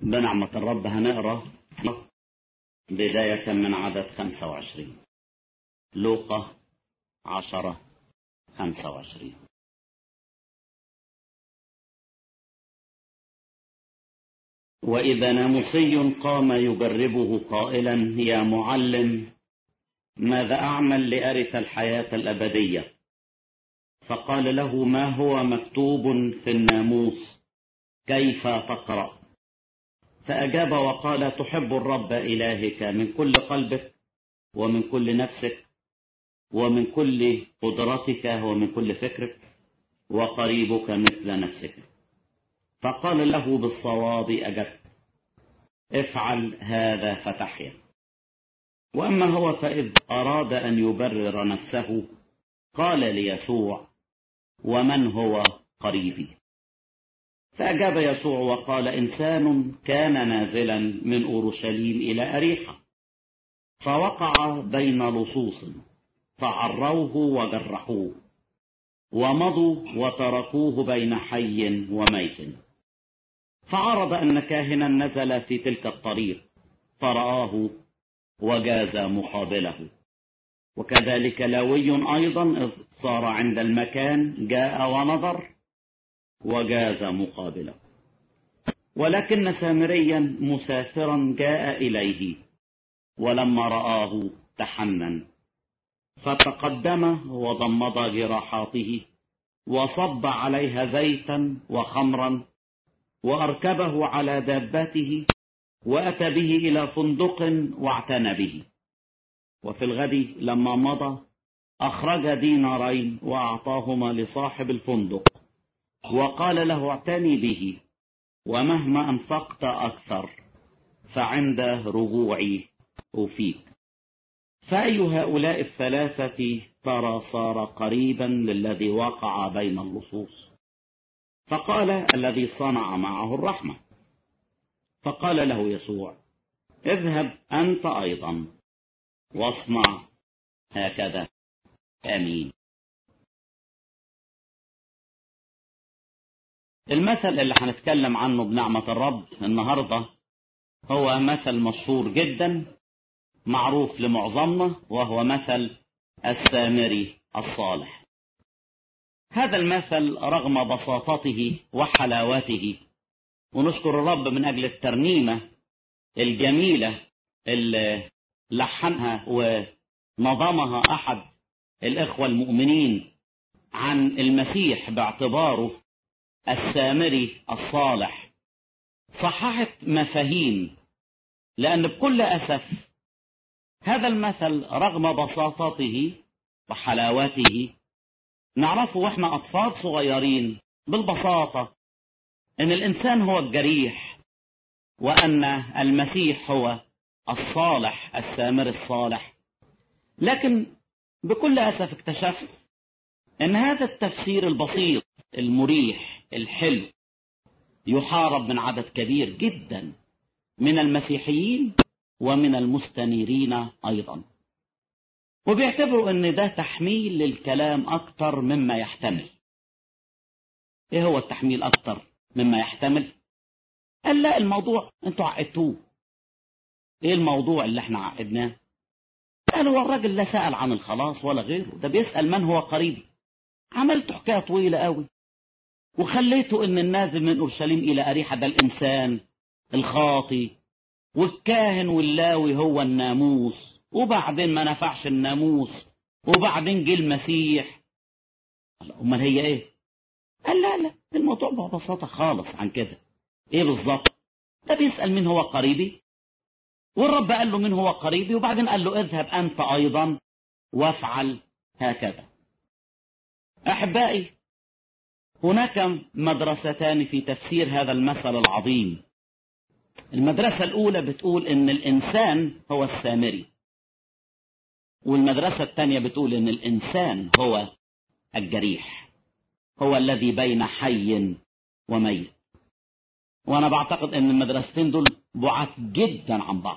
بنعمة الرب هنقرا بداية من عدد 25 لوقا 10 25 وإذا ناموسي قام يجربه قائلا يا معلم ماذا أعمل لأرث الحياة الأبدية فقال له ما هو مكتوب في الناموس كيف تقرأ فأجاب وقال تحب الرب إلهك من كل قلبك ومن كل نفسك ومن كل قدرتك ومن كل فكرك وقريبك مثل نفسك فقال له بالصواب أجبت افعل هذا فتحيا وأما هو فإذ أراد أن يبرر نفسه قال ليسوع ومن هو قريبي فأجاب يسوع وقال إنسان كان نازلا من أورشليم إلى أريحة فوقع بين لصوص فعروه وجرحوه ومضوا وتركوه بين حي وميت فعرض أن كاهنا نزل في تلك الطريق فرآه وجاز مقابله وكذلك لاوي أيضا إذ صار عند المكان جاء ونظر وجاز مقابله ولكن سامريا مسافرا جاء إليه ولما رآه تحنن فتقدم وضمد جراحاته وصب عليها زيتا وخمرا وأركبه على دابته وأتى به إلى فندق واعتنى به وفي الغد لما مضى أخرج دينارين وأعطاهما لصاحب الفندق وقال له اعتني به ومهما أنفقت أكثر فعند رجوعي أوفيك فأي هؤلاء الثلاثة ترى صار قريبا للذي وقع بين اللصوص فقال الذي صنع معه الرحمة فقال له يسوع اذهب أنت أيضا واصنع هكذا آمين المثل اللي هنتكلم عنه بنعمة الرب النهاردة هو مثل مشهور جدا معروف لمعظمنا وهو مثل السامري الصالح هذا المثل رغم بساطته وحلاوته ونشكر الرب من أجل الترنيمة الجميلة اللي لحنها ونظمها أحد الإخوة المؤمنين عن المسيح باعتباره السامري الصالح صححت مفاهيم لأن بكل أسف هذا المثل رغم بساطته وحلاوته نعرفه واحنا أطفال صغيرين بالبساطة أن الإنسان هو الجريح وأن المسيح هو الصالح السامر الصالح لكن بكل أسف اكتشفت أن هذا التفسير البسيط المريح الحلو يحارب من عدد كبير جدا من المسيحيين ومن المستنيرين أيضا وبيعتبروا أن ده تحميل للكلام أكتر مما يحتمل إيه هو التحميل أكتر مما يحتمل قال لا الموضوع انتوا عقدتوه ايه الموضوع اللي احنا عقدناه قال هو الراجل لا سأل عن الخلاص ولا غيره ده بيسأل من هو قريبي عملت حكاية طويلة قوي وخليته ان النازل من اورشليم الى اريحة ده الانسان الخاطي والكاهن واللاوي هو الناموس وبعدين ما نفعش الناموس وبعدين جه المسيح امال هي ايه قال لا لا الموضوع ببساطة خالص عن كده ايه بالظبط ده بيسأل مين هو قريبي والرب قال له مين هو قريبي وبعدين قال له اذهب انت ايضا وافعل هكذا احبائي هناك مدرستان في تفسير هذا المثل العظيم المدرسة الأولى بتقول إن الإنسان هو السامري والمدرسة الثانية بتقول إن الإنسان هو الجريح هو الذي بين حي وميت وأنا بعتقد إن المدرستين دول بعاد جدا عن بعض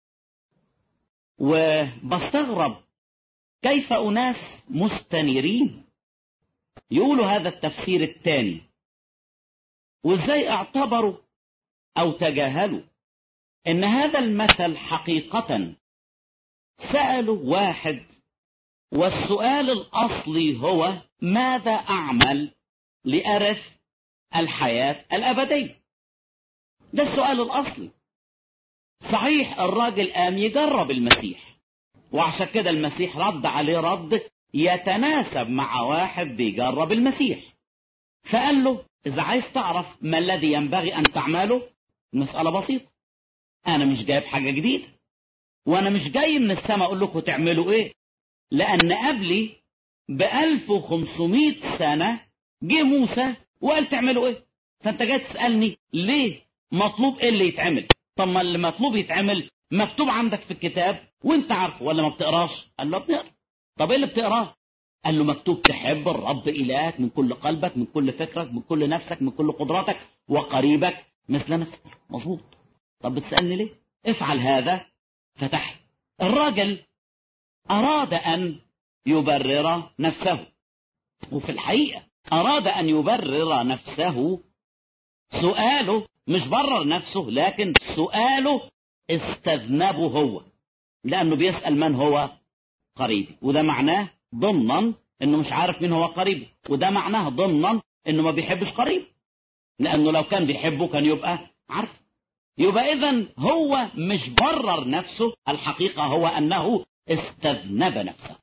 وبستغرب كيف أناس مستنيرين يقولوا هذا التفسير الثاني وازاي اعتبروا أو تجاهلوا إن هذا المثل حقيقة سألوا واحد والسؤال الأصلي هو ماذا أعمل لأرث الحياة الأبدية ده السؤال الأصلي صحيح الراجل قام يجرب المسيح وعشان كده المسيح رد عليه رد يتناسب مع واحد بيجرب المسيح فقال له إذا عايز تعرف ما الذي ينبغي أن تعمله مسألة بسيطة أنا مش جايب حاجة جديدة وأنا مش جاي من السماء أقول لكم تعملوا إيه لأن قبلي ب 1500 سنة جه موسى وقال تعملوا إيه فأنت جاي تسألني ليه مطلوب إيه اللي يتعمل طب ما اللي مطلوب يتعمل مكتوب عندك في الكتاب وانت عارفه ولا ما بتقراش قال له بنقرا طب ايه اللي بتقراه قال له مكتوب تحب الرب إلهك من كل قلبك من كل فكرك من كل نفسك من كل قدراتك وقريبك مثل نفسك مظبوط طب بتسألني ليه افعل هذا فتح الراجل أراد أن يبرر نفسه وفي الحقيقة أراد أن يبرر نفسه سؤاله مش برر نفسه لكن سؤاله استذنبه هو لأنه بيسأل من هو قريبي وده معناه ضمنا انه مش عارف مين هو قريبه وده معناه ضمنا انه ما بيحبش قريبه لانه لو كان بيحبه كان يبقى عارف يبقى اذا هو مش برر نفسه الحقيقه هو انه استذنب نفسه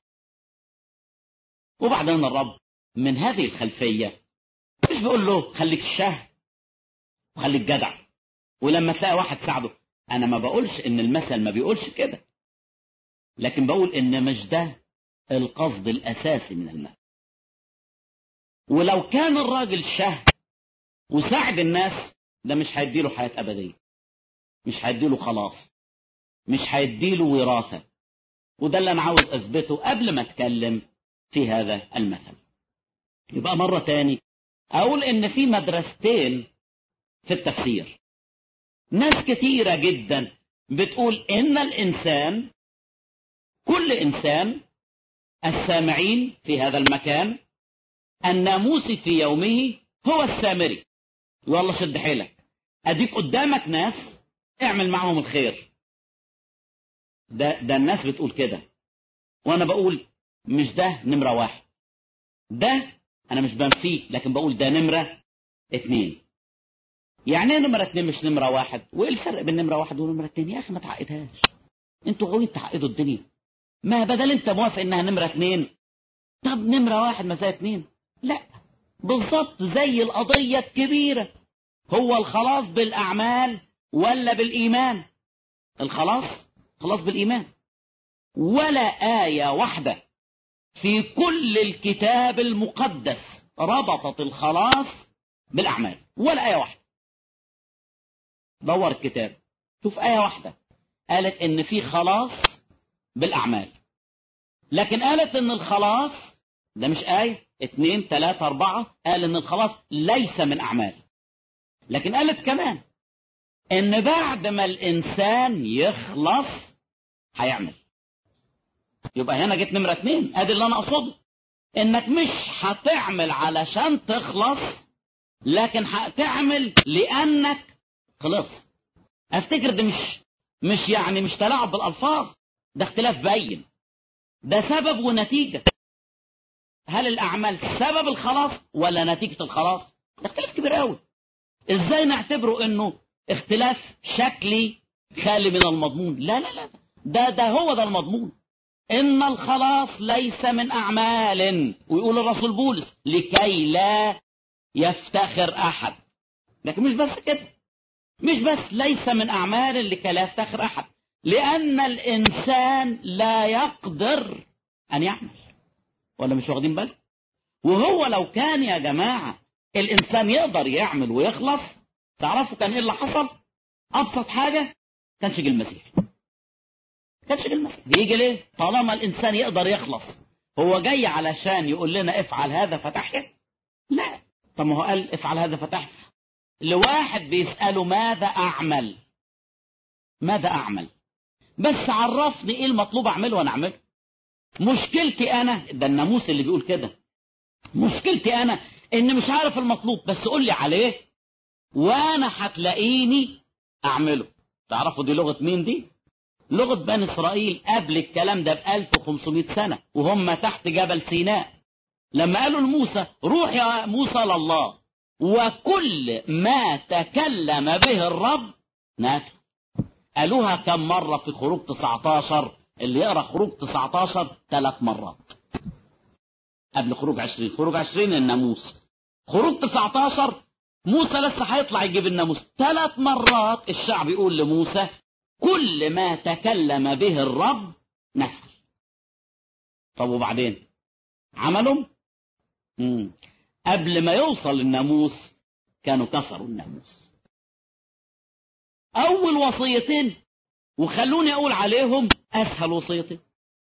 وبعدين الرب من هذه الخلفيه مش بيقول له خليك الشاه وخليك جدع ولما تلاقي واحد ساعده انا ما بقولش ان المثل ما بيقولش كده لكن بقول ان مش ده القصد الاساسي من المثل ولو كان الراجل شه وساعد الناس ده مش هيديله حياة أبدية مش هيديله خلاص مش هيديله وراثة وده اللي أنا عاوز أثبته قبل ما أتكلم في هذا المثل يبقى مرة تاني أقول إن في مدرستين في التفسير ناس كتيرة جدا بتقول إن الإنسان كل إنسان السامعين في هذا المكان الناموسي في يومه هو السامري والله شد حيلك اديك قدامك ناس اعمل معهم الخير ده ده الناس بتقول كده وانا بقول مش ده نمرة واحد ده انا مش بنفيه لكن بقول ده نمرة اتنين يعني ايه نمرة اتنين مش نمرة واحد وايه الفرق بين نمرة واحد ونمرة اتنين يا اخي ما تعقدهاش انتوا غاويين تعقدوا الدنيا ما بدل انت موافق انها نمرة اتنين طب نمرة واحد ما زي اتنين لا بالظبط زي القضية الكبيرة هو الخلاص بالأعمال ولا بالإيمان الخلاص خلاص بالإيمان ولا آية واحدة في كل الكتاب المقدس ربطت الخلاص بالأعمال ولا آية واحدة دور الكتاب شوف آية واحدة قالت إن في خلاص بالأعمال لكن قالت إن الخلاص ده مش آية اتنين تلاتة أربعة قال إن الخلاص ليس من أعمال لكن قالت كمان إن بعد ما الإنسان يخلص هيعمل يبقى هنا جيت نمرة اتنين ادي اللي انا اقصده انك مش هتعمل علشان تخلص لكن هتعمل لانك خلص افتكر ده مش مش يعني مش تلاعب بالالفاظ ده اختلاف باين ده سبب ونتيجة هل الاعمال سبب الخلاص ولا نتيجة الخلاص ده اختلاف كبير قوي ازاي نعتبره انه اختلاف شكلي خالي من المضمون لا لا لا ده ده هو ده المضمون إن الخلاص ليس من أعمال ويقول الرسول بولس لكي لا يفتخر أحد لكن مش بس كده مش بس ليس من أعمال لكي لا يفتخر أحد لأن الإنسان لا يقدر أن يعمل ولا مش واخدين بالك وهو لو كان يا جماعة الإنسان يقدر يعمل ويخلص تعرفوا كان إيه اللي حصل أبسط حاجة كانش جه المسيح كانش جه المسيح يجي ليه طالما الانسان يقدر يخلص هو جاي علشان يقول لنا افعل هذا فتحيا لا طب ما هو قال افعل هذا فتحيا لواحد بيساله ماذا اعمل ماذا اعمل بس عرفني ايه المطلوب اعمله وانا اعمله مشكلتي انا ده الناموس اللي بيقول كده مشكلتي انا ان مش عارف المطلوب بس قول لي عليه وانا هتلاقيني اعمله تعرفوا دي لغة مين دي لغة بني اسرائيل قبل الكلام ده ب 1500 سنة وهم تحت جبل سيناء لما قالوا لموسى روح يا موسى لله وكل ما تكلم به الرب نافع قالوها كم مرة في خروج 19 اللي يقرأ خروج 19 ثلاث مرات قبل خروج 20 خروج 20 الناموس خروج 19 موسى لسه هيطلع يجيب الناموس ثلاث مرات الشعب يقول لموسى كل ما تكلم به الرب نفعل طب وبعدين عملوا مم. قبل ما يوصل الناموس كانوا كسروا الناموس اول وصيتين وخلوني اقول عليهم اسهل وصيتين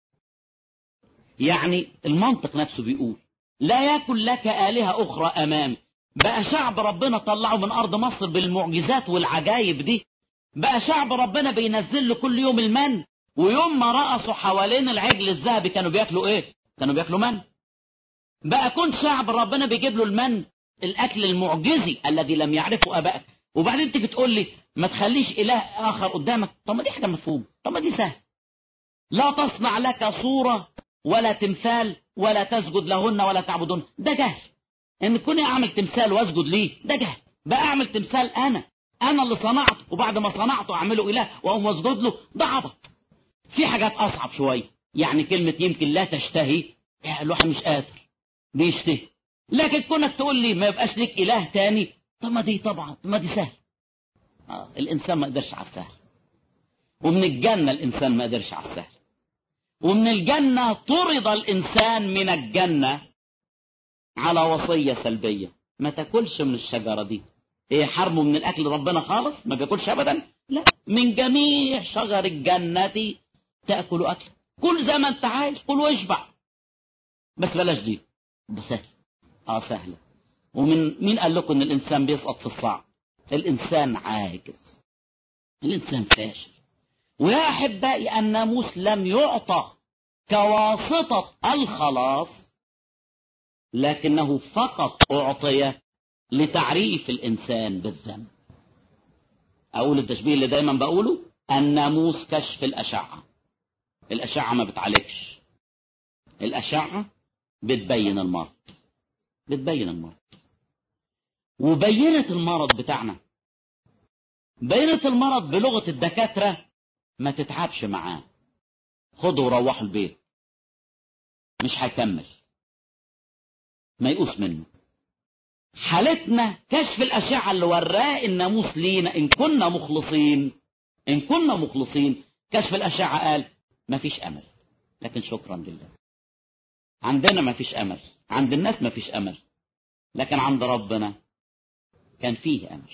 يعني المنطق نفسه بيقول لا يكن لك آلهة أخرى أمامي بقى شعب ربنا طلعه من أرض مصر بالمعجزات والعجائب دي بقى شعب ربنا بينزل له كل يوم المن ويوم ما رقصوا حوالين العجل الذهبي كانوا بياكلوا ايه كانوا بياكلوا من بقى كنت شعب ربنا بيجيب له المن الاكل المعجزي الذي لم يعرفه ابائك وبعدين تيجي تقول لي ما تخليش اله اخر قدامك طب ما دي حاجه مفهوم طب ما دي سهل لا تصنع لك صوره ولا تمثال ولا تسجد لهن ولا تعبدون ده جهل ان كوني اعمل تمثال واسجد ليه ده جهل بقى اعمل تمثال انا انا اللي صنعته وبعد ما صنعته اعمله اله واقوم اسجد له ده عبط في حاجات اصعب شويه يعني كلمه يمكن لا تشتهي الواحد مش قادر بيشتهي لكن كونك تقول لي ما يبقاش لك اله تاني طب ما دي طبعا ما دي سهل آه. الانسان ما قدرش على السهل ومن الجنه الانسان ما قدرش على السهل ومن الجنه طرد الانسان من الجنه على وصيه سلبيه ما تاكلش من الشجره دي ايه حرمه من الاكل ربنا خالص ما بياكلش ابدا لا من جميع شجر الجنه تاكل اكل كل زي ما انت عايز كل واشبع بس بلاش دي ده سهل اه سهله ومن مين قال لكم ان الانسان بيسقط في الصعب الانسان عاجز الانسان فاشل ويا احبائي الناموس لم يعطى كواسطه الخلاص لكنه فقط اعطي لتعريف الانسان بالذنب اقول التشبيه اللي دايما بقوله الناموس كشف الاشعه الاشعه ما بتعالجش الاشعه بتبين المرض بتبين المرض وبينت المرض بتاعنا بينت المرض بلغه الدكاتره ما تتعبش معاه خده وروحوا البيت مش هيكمل ما يقوس منه حالتنا كشف الأشعة اللي وراه الناموس لينا إن كنا مخلصين إن كنا مخلصين كشف الأشعة قال ما فيش أمل لكن شكرا لله عندنا ما فيش أمل عند الناس ما فيش أمل لكن عند ربنا كان فيه أمل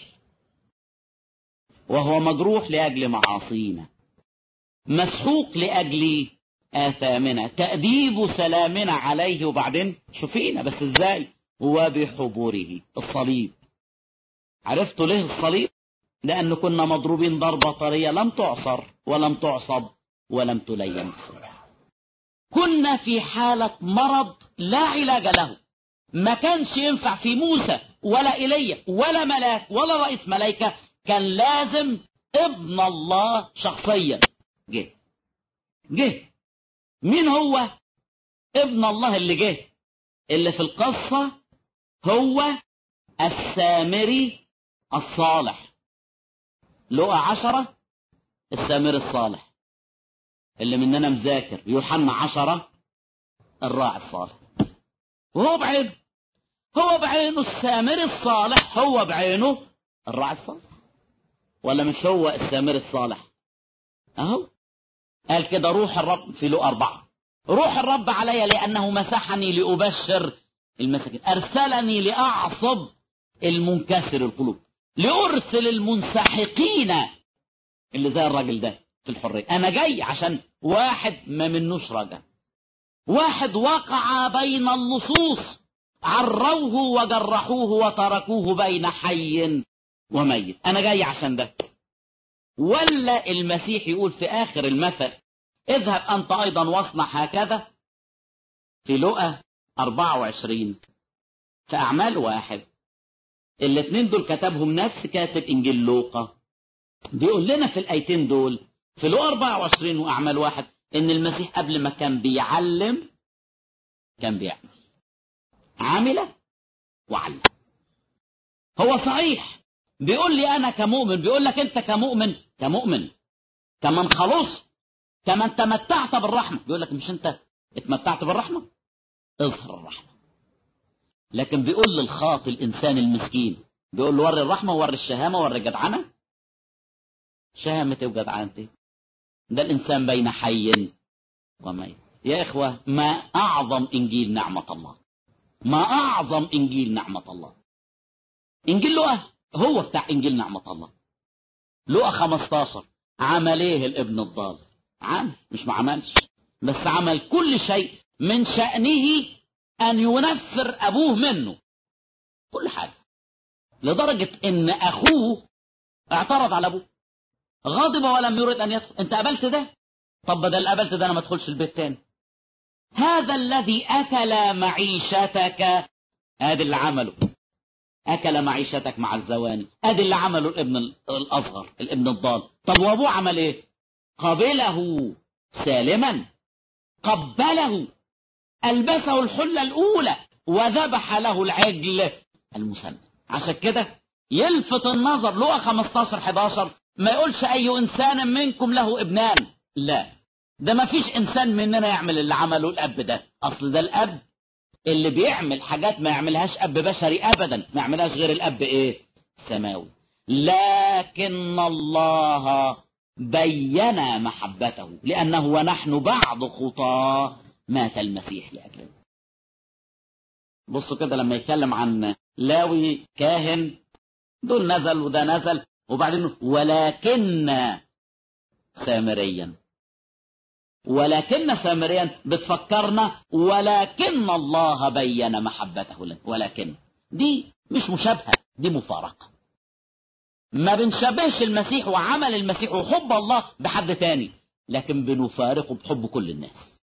وهو مجروح لأجل معاصينا مسحوق لأجل آثامنا تأديب سلامنا عليه وبعدين شوفينا بس ازاي وبحبوره الصليب عرفتوا ليه الصليب لأن كنا مضروبين ضربة طرية لم تعصر ولم تعصب ولم تلين كنا في حالة مرض لا علاج له ما كانش ينفع في موسى ولا إيليا ولا ملاك ولا رئيس ملائكة كان لازم ابن الله شخصيا جه جه مين هو ابن الله اللي جه اللي في القصة هو السامري الصالح لقى عشرة السامري الصالح اللي مننا مذاكر يوحنا عشرة الراعي الصالح وهو بعينه هو بعينه السامري الصالح هو بعينه الراعي الصالح ولا مش هو السامري الصالح اهو قال كده روح الرب في له أربعة روح الرب علي لأنه مسحني لأبشر المساكين أرسلني لأعصب المنكسر القلوب لأرسل المنسحقين اللي زي الراجل ده في الحرية أنا جاي عشان واحد ما منوش رجع واحد وقع بين اللصوص عروه وجرحوه وتركوه بين حي وميت أنا جاي عشان ده ولا المسيح يقول في آخر المثل اذهب أنت أيضا واصنع هكذا في لقى 24 في أعمال واحد الاثنين دول كتبهم نفس كاتب إنجيل لوقا بيقول لنا في الايتين دول في لو 24 واعمال واحد ان المسيح قبل ما كان بيعلم كان بيعمل عامل وعلم هو صحيح بيقول لي انا كمؤمن بيقول لك انت كمؤمن كمؤمن كمن خلص كمن تمتعت بالرحمه بيقول لك مش انت اتمتعت بالرحمه اظهر الرحمه لكن بيقول للخاطئ الانسان المسكين بيقول له وري الرحمه ووري الشهامه ووري الجدعنه شهامه وجدعنتي ده الانسان بين حي وميت يا اخوه ما اعظم انجيل نعمه الله ما اعظم انجيل نعمه الله انجيل لقى هو بتاع انجيل نعمه الله لقى 15 عمل ايه الابن الضال عمل مش ما عملش بس عمل كل شيء من شأنه أن ينفر أبوه منه كل حاجة لدرجة إن أخوه اعترض على أبوه غضب ولم يرد أن يدخل أنت قبلت ده طب بدل قبلت ده أنا ما أدخلش البيت تاني هذا الذي أكل معيشتك هذا اللي عمله أكل معيشتك مع الزواني ادي اللي عمله الابن الأصغر الابن الضال طب وأبوه عمل إيه قبله سالما قبله ألبسه الحلة الأولى وذبح له العجل المسمى عشان كده يلفت النظر لقى 15 11 ما يقولش أي إنسان منكم له ابنان لا ده ما فيش إنسان مننا يعمل اللي عمله الأب ده أصل ده الأب اللي بيعمل حاجات ما يعملهاش أب بشري أبدا ما يعملهاش غير الأب إيه سماوي لكن الله بين محبته لأنه ونحن بعض خطاه مات المسيح لأجلنا بصوا كده لما يتكلم عن لاوي كاهن دول نزل وده نزل وبعدين ولكن سامريا ولكن سامريا بتفكرنا ولكن الله بين محبته لنا ولكن دي مش مشابهة دي مفارقة ما بنشبهش المسيح وعمل المسيح وحب الله بحد تاني لكن بنفارقه بحب كل الناس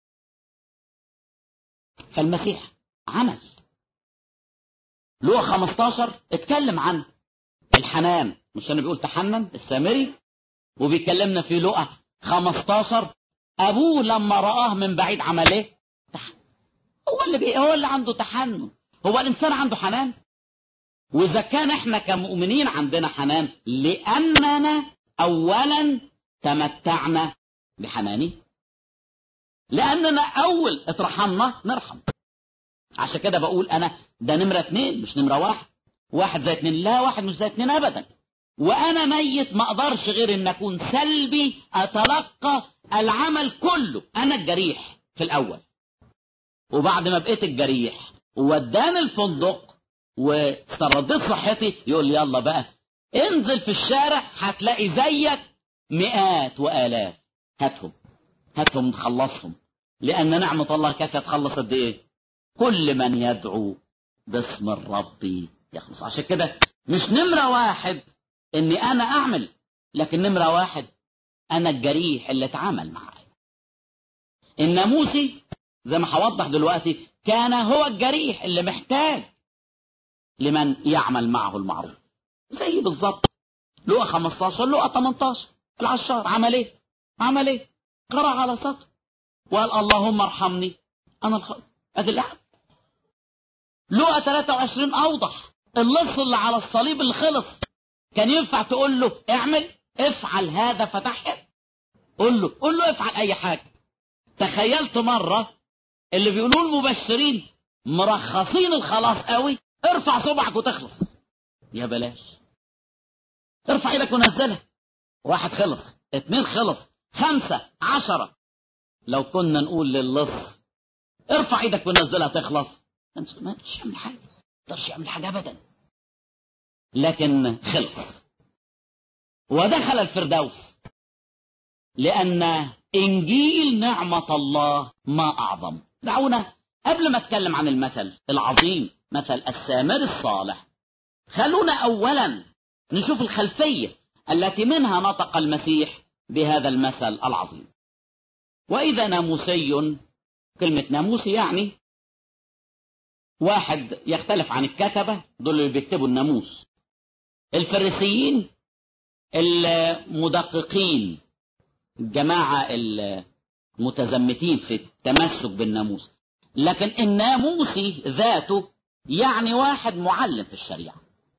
فالمسيح عمل لوقا 15 اتكلم عن الحنان مش انا بيقول تحنن السامري وبيكلمنا في لوقا 15 ابوه لما رآه من بعيد عمل ايه تحنن هو اللي بي... هو اللي عنده تحنن هو الانسان عنده حنان واذا كان احنا كمؤمنين عندنا حنان لاننا اولا تمتعنا بحنانه لاننا اول اترحمنا نرحم عشان كده بقول انا ده نمره اتنين مش نمره واحد واحد زي اتنين لا واحد مش زي اتنين ابدا وانا ميت ما اقدرش غير ان اكون سلبي اتلقى العمل كله انا الجريح في الاول وبعد ما بقيت الجريح وداني الفندق واسترديت صحتي يقول لي يلا بقى انزل في الشارع هتلاقي زيك مئات والاف هاتهم هاتهم نخلصهم لان نعمه الله كافيه تخلص قد ايه كل من يدعو باسم الرب يخلص عشان كده مش نمره واحد اني انا اعمل لكن نمره واحد انا الجريح اللي اتعامل معايا الناموسي زي ما هوضح دلوقتي كان هو الجريح اللي محتاج لمن يعمل معه المعروف زي بالظبط لقى 15 لقى 18 العشار عمل ايه عمل ايه قرأ على سطر وقال اللهم ارحمني انا الخ... ادي الاحد لقى 23 اوضح اللص اللي على الصليب اللي خلص كان ينفع تقول له اعمل افعل هذا فتحيا قول له قول له افعل اي حاجه تخيلت مره اللي بيقولوا المبشرين مرخصين الخلاص قوي ارفع صبعك وتخلص يا بلاش ارفع ايدك ونزلها واحد خلص اتنين خلص خمسة عشرة لو كنا نقول للص ارفع ايدك ونزلها تخلص ما تقدرش يعمل حاجة ما تقدرش يعمل حاجة ابدا لكن خلص ودخل الفردوس لأن إنجيل نعمة الله ما أعظم دعونا قبل ما أتكلم عن المثل العظيم مثل السامر الصالح خلونا أولا نشوف الخلفية التي منها نطق المسيح بهذا المثل العظيم وإذا ناموسي كلمة ناموسي يعني واحد يختلف عن الكتبة دول اللي بيكتبوا الناموس الفريسيين المدققين الجماعة المتزمتين في التمسك بالناموس لكن الناموسي ذاته يعني واحد معلم في الشريعة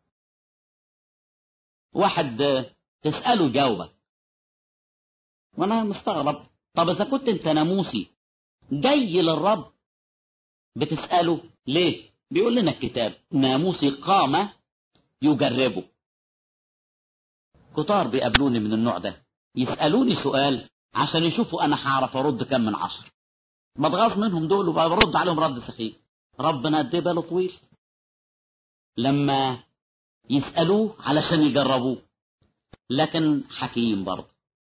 واحد تسأله جاوبك وانا مستغرب طب اذا كنت انت ناموسي جاي للرب بتسأله ليه بيقول لنا الكتاب ناموسي قام يجربه كتار بيقابلوني من النوع ده يسألوني سؤال عشان يشوفوا انا هعرف ارد كم من عشر بتغاظ منهم دول وبرد عليهم رد سخيف ربنا قد باله طويل لما يسألوه علشان يجربوه لكن حكيم برضه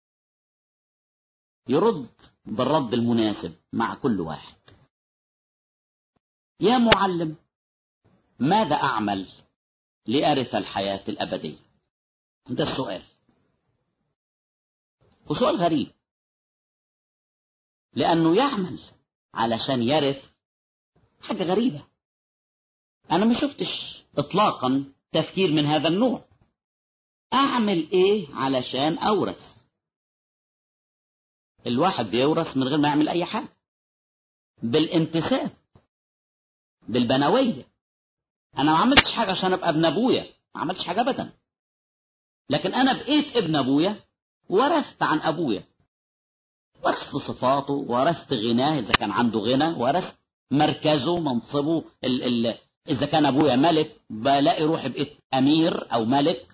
يرد بالرد المناسب مع كل واحد يا معلم ماذا أعمل لأرث الحياة الأبدية ده السؤال وسؤال غريب لأنه يعمل علشان يرث حاجة غريبة أنا ما شفتش إطلاقا تفكير من هذا النوع أعمل إيه علشان أورث الواحد بيورث من غير ما يعمل أي حاجة بالانتساب بالبنوية أنا ما عملتش حاجة عشان أبقى ابن أبويا ما عملتش حاجة أبدا لكن أنا بقيت ابن أبويا ورثت عن أبويا ورثت صفاته ورثت غناه إذا كان عنده غنى ورثت مركزه منصبه ال ال إذا كان أبويا ملك بلاقي روحي بقيت أمير أو ملك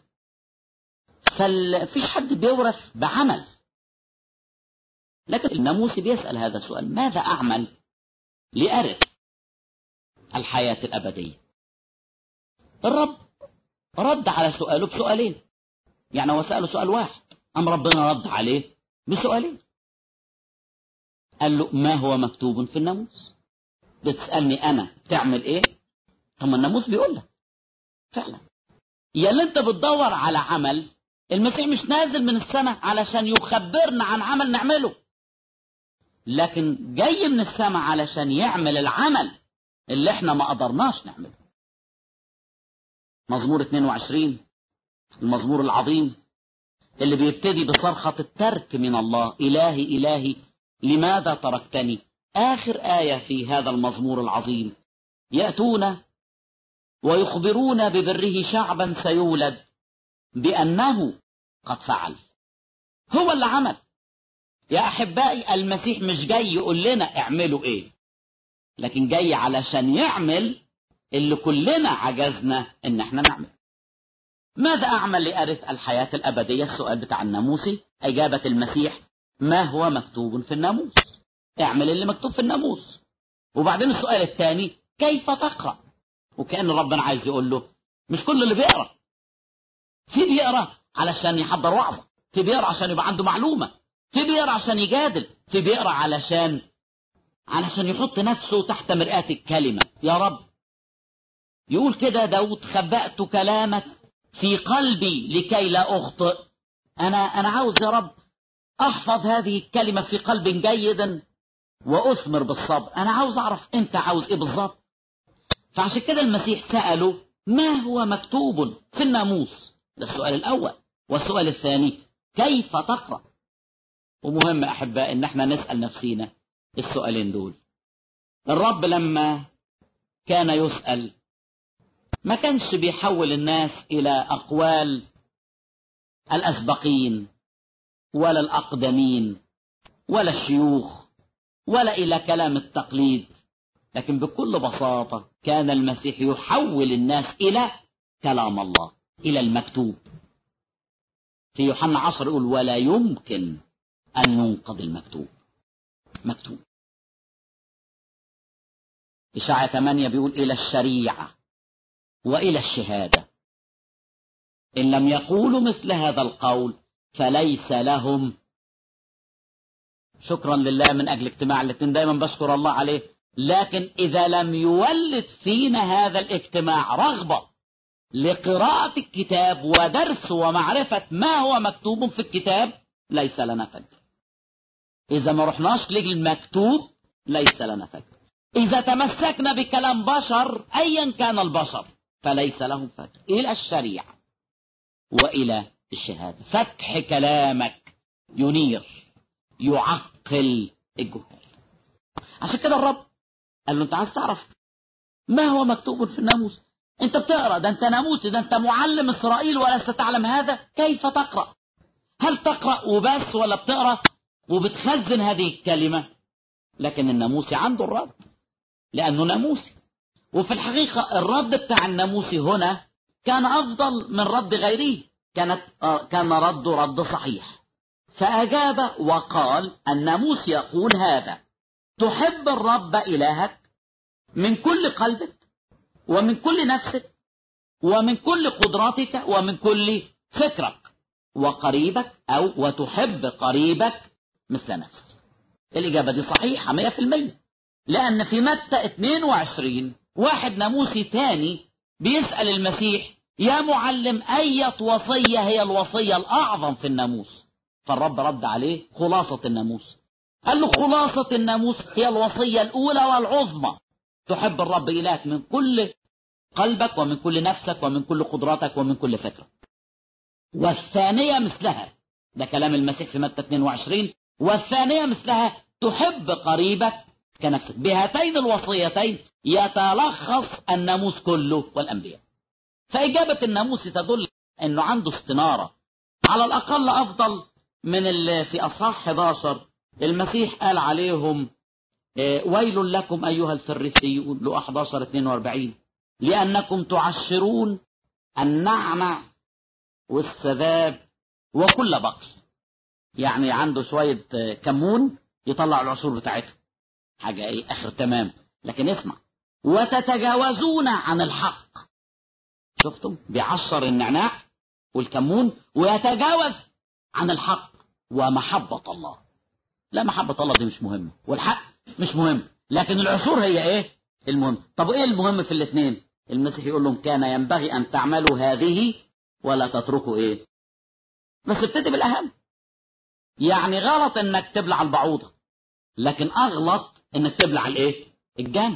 ففيش حد بيورث بعمل لكن الناموسي بيسأل هذا السؤال ماذا أعمل لأرث الحياة الأبدية الرب رد على سؤاله بسؤالين يعني هو سأله سؤال واحد أم ربنا رد عليه بسؤالين قال له ما هو مكتوب في الناموس بتسألني أنا تعمل إيه طب ما الناموس بيقول لك فعلا يا اللي أنت بتدور على عمل المسيح مش نازل من السماء علشان يخبرنا عن عمل نعمله لكن جاي من السماء علشان يعمل العمل اللي احنا ما قدرناش نعمله مزمور 22 المزمور العظيم اللي بيبتدي بصرخة الترك من الله إلهي إلهي لماذا تركتني آخر آية في هذا المزمور العظيم يأتون ويخبرون ببره شعبا سيولد بأنه قد فعل هو اللي عمل يا أحبائي المسيح مش جاي يقول لنا اعملوا ايه لكن جاي علشان يعمل اللي كلنا عجزنا ان احنا نعمل ماذا اعمل لارث الحياة الابدية السؤال بتاع الناموسي اجابة المسيح ما هو مكتوب في الناموس اعمل اللي مكتوب في الناموس وبعدين السؤال الثاني كيف تقرأ وكأن ربنا عايز يقول له مش كل اللي بيقرأ في بيقرأ علشان يحضر وعظة في بيقرأ عشان يبقى عنده معلومة في بيقرأ عشان يجادل في بيقرأ علشان علشان يحط نفسه تحت مرآة الكلمة يا رب يقول كده داود خبأت كلامك في قلبي لكي لا أخطئ أنا أنا عاوز يا رب أحفظ هذه الكلمة في قلب جيدا وأثمر بالصبر أنا عاوز أعرف أنت عاوز إيه بالظبط فعشان كده المسيح سأله ما هو مكتوب في الناموس ده السؤال الأول والسؤال الثاني كيف تقرأ ومهم أحباء إن احنا نسأل نفسينا السؤالين دول الرب لما كان يسأل ما كانش بيحول الناس إلى أقوال الأسبقين ولا الأقدمين ولا الشيوخ ولا إلى كلام التقليد لكن بكل بساطة كان المسيح يحول الناس إلى كلام الله إلى المكتوب في يوحنا عشر يقول ولا يمكن أن ينقض المكتوب مكتوب إشاعة 8 بيقول إلى الشريعة وإلى الشهادة إن لم يقولوا مثل هذا القول فليس لهم شكرا لله من أجل اجتماع الاثنين دايما بشكر الله عليه لكن إذا لم يولد فينا هذا الاجتماع رغبة لقراءة الكتاب ودرس ومعرفة ما هو مكتوب في الكتاب ليس لنا فجر إذا ما رحناش للمكتوب ليس لنا فجر إذا تمسكنا بكلام بشر أيا كان البشر فليس لهم فجر إلى الشريعة وإلى الشهادة فتح كلامك ينير يعقل الجهال عشان كده الرب قال له انت عايز تعرف ما هو مكتوب في الناموس انت بتقرا ده انت ناموسي ده انت معلم اسرائيل ولست تعلم هذا كيف تقرا هل تقرا وبس ولا بتقرا وبتخزن هذه الكلمه لكن الناموسي عنده الرد لانه ناموسي وفي الحقيقه الرد بتاع الناموسي هنا كان افضل من رد غيره كانت آه كان رده رد صحيح فاجاب وقال الناموس يقول هذا تحب الرب الهك من كل قلبك ومن كل نفسك ومن كل قدراتك ومن كل فكرك وقريبك أو وتحب قريبك مثل نفسك الإجابة دي صحيحة مية في المية لأن في متى 22 واحد ناموسي تاني بيسأل المسيح يا معلم أية وصية هي الوصية الأعظم في الناموس فالرب رد عليه خلاصة الناموس قال له خلاصة الناموس هي الوصية الأولى والعظمى تحب الرب إلهك من كل قلبك ومن كل نفسك ومن كل قدراتك ومن كل فكرة والثانية مثلها ده كلام المسيح في متى 22 والثانية مثلها تحب قريبك كنفسك بهاتين الوصيتين يتلخص الناموس كله والأنبياء فإجابة الناموس تدل أنه عنده استنارة على الأقل أفضل من اللي في أصحاح 11 المسيح قال عليهم ويل لكم أيها الفريسيون لو 11 42 لأنكم تعشرون النعنع والسباب وكل بقل يعني عنده شوية كمون يطلع العشور بتاعته حاجة ايه اخر تمام لكن اسمع وتتجاوزون عن الحق شفتم بيعشر النعناع والكمون ويتجاوز عن الحق ومحبة الله لا محبة الله دي مش مهمة والحق مش مهم لكن العشور هي ايه المهم طب ايه المهم في الاثنين المسيح يقول لهم كان ينبغي ان تعملوا هذه ولا تتركوا ايه بس ابتدي بالاهم يعني غلط انك تبلع البعوضه لكن اغلط انك تبلع الايه الجمل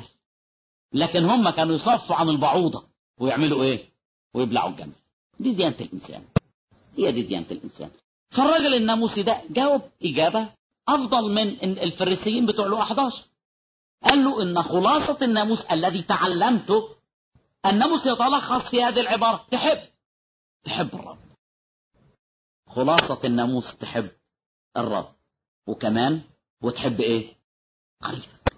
لكن هم كانوا يصفوا عن البعوضه ويعملوا ايه ويبلعوا الجمل دي ديانه الانسان هي دي ديانه الانسان فالراجل الناموسي ده جاوب اجابه افضل من الفريسيين بتوع له 11 قال له ان خلاصه الناموس الذي تعلمته الناموس يتلخص في هذه العباره تحب تحب الرب خلاصة الناموس تحب الرب وكمان وتحب ايه قريبك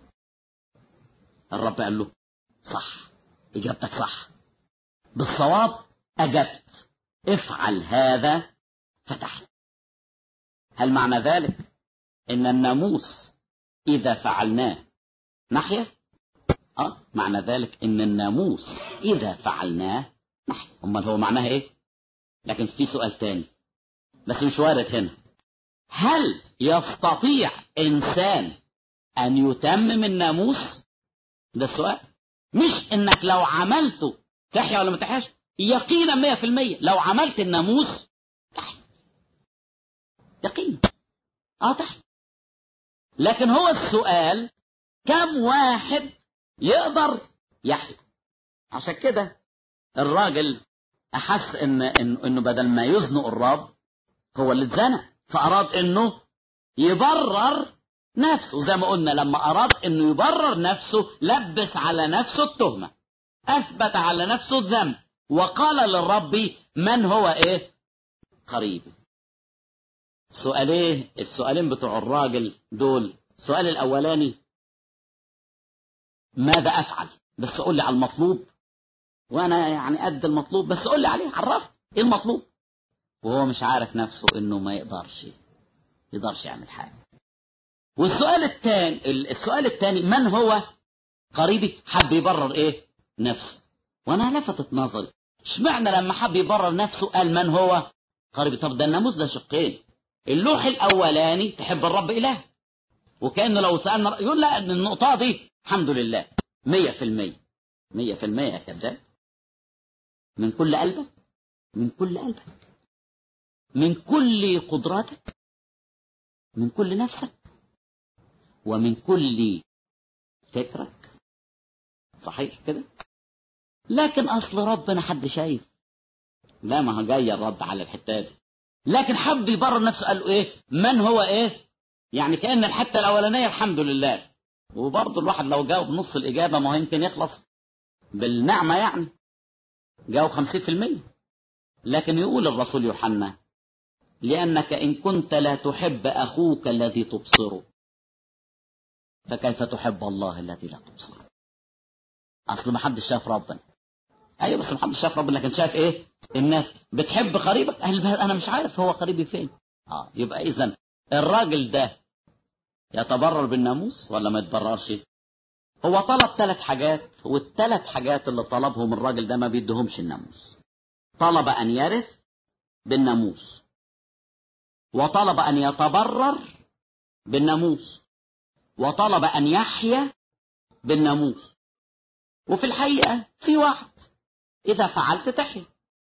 الرب قال له صح اجابتك صح بالصواب اجبت افعل هذا فتحت هل معنى ذلك ان الناموس اذا فعلناه نحيا اه معنى ذلك ان الناموس اذا فعلناه نحيا امال هو معناها ايه لكن في سؤال تاني بس مش وارد هنا هل يستطيع انسان ان يتمم الناموس ده السؤال مش انك لو عملته تحيا ولا ما تحياش يقينا مية في المية لو عملت الناموس تحيا يقينا اه تحيا لكن هو السؤال كم واحد يقدر يحيا عشان كده الراجل احس ان انه بدل ما يزنق الرب هو اللي اتزنق فاراد انه يبرر نفسه زي ما قلنا لما اراد انه يبرر نفسه لبس على نفسه التهمه اثبت على نفسه الذنب وقال للرب من هو ايه قريبي سؤالين السؤالين بتوع الراجل دول السؤال الاولاني ماذا افعل بس قول لي على المطلوب وانا يعني قد المطلوب بس قول لي عليه عرفت ايه المطلوب وهو مش عارف نفسه انه ما يقدرش يقدرش يعمل حاجه والسؤال الثاني السؤال الثاني من هو قريبي حب يبرر ايه نفسه وانا لفتت نظري اشمعنى لما حب يبرر نفسه قال من هو قريبي طب ده الناموس ده شقين اللوح الاولاني تحب الرب اله وكانه لو سالنا يقول لا النقطه دي الحمد لله مية في المية مية في المية يا كذاب من كل قلبك من كل قلبك من كل قدراتك من كل نفسك ومن كل فكرك صحيح كده لكن اصل ربنا حد شايف لا ما هو جاي الرد على الحته دي لكن حب يبرر نفسه قال له ايه من هو ايه يعني كأن الحتة الأولانية الحمد لله وبرضه الواحد لو جاوب نص الإجابة ما هو يمكن يخلص بالنعمة يعني جاوب خمسين في المية لكن يقول الرسول يوحنا لأنك إن كنت لا تحب أخوك الذي تبصره فكيف تحب الله الذي لا تبصره أصل ما حدش شاف ربنا أيوة بس ما حدش شاف ربنا لكن شاف إيه الناس بتحب قريبك أنا مش عارف هو قريبي فين آه يبقى إذا الراجل ده يتبرر بالناموس ولا ما يتبررش هو طلب ثلاث حاجات والثلاث حاجات اللي طلبهم الراجل ده ما بيدهمش الناموس طلب أن يرث بالناموس وطلب أن يتبرر بالناموس وطلب أن يحيا بالناموس وفي الحقيقة في واحد إذا فعلت تحيا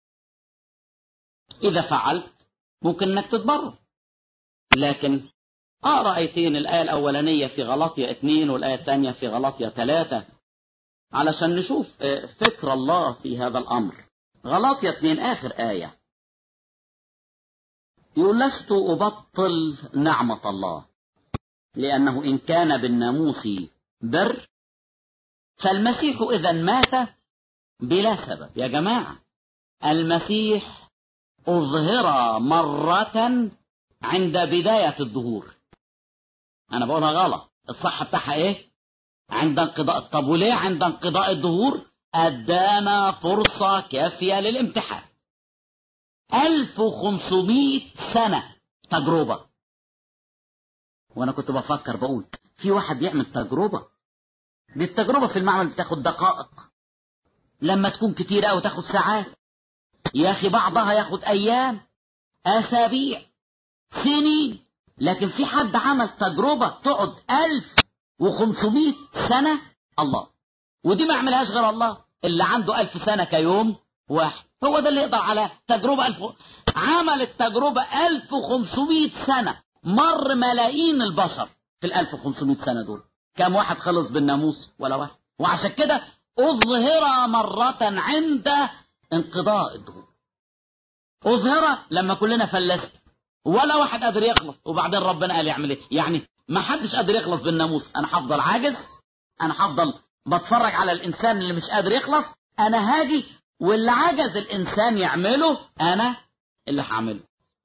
إذا فعلت ممكن أنك تتبرر لكن أقرأ آيتين الآية الأولانية في غلطية اثنين والآية الثانية في غلطية ثلاثة علشان نشوف فكر الله في هذا الأمر غلطية اثنين آخر آية يقول لست أبطل نعمة الله لأنه إن كان بالناموس بر فالمسيح إذا مات بلا سبب يا جماعة المسيح أظهر مرة عند بداية الظهور أنا بقولها غلط الصح بتاعها إيه عند انقضاء طب وليه عند انقضاء الظهور أدانا فرصة كافية للامتحان 1500 سنة تجربة وأنا كنت بفكر بقول في واحد بيعمل تجربة دي التجربة في المعمل بتاخد دقائق لما تكون كتير أوي تاخد ساعات يا أخي بعضها ياخد أيام أسابيع سنين لكن في حد عمل تجربة تقعد ألف وخمسمائة سنة الله ودي ما عملهاش غير الله اللي عنده ألف سنة كيوم واحد هو ده اللي يقدر على تجربة ألف عمل التجربة ألف وخمسمائة سنة مر ملايين البشر في الألف وخمسمائة سنة دول كم واحد خلص بالناموس ولا واحد وعشان كده أظهر مرة عند انقضاء الدهور أظهر لما كلنا فلسنا ولا واحد قادر يخلص وبعدين ربنا قال يعمل ايه يعني ما حدش قادر يخلص بالناموس انا هفضل عاجز انا هفضل بتفرج على الانسان اللي مش قادر يخلص انا هاجي واللي عجز الانسان يعمله انا اللي هعمله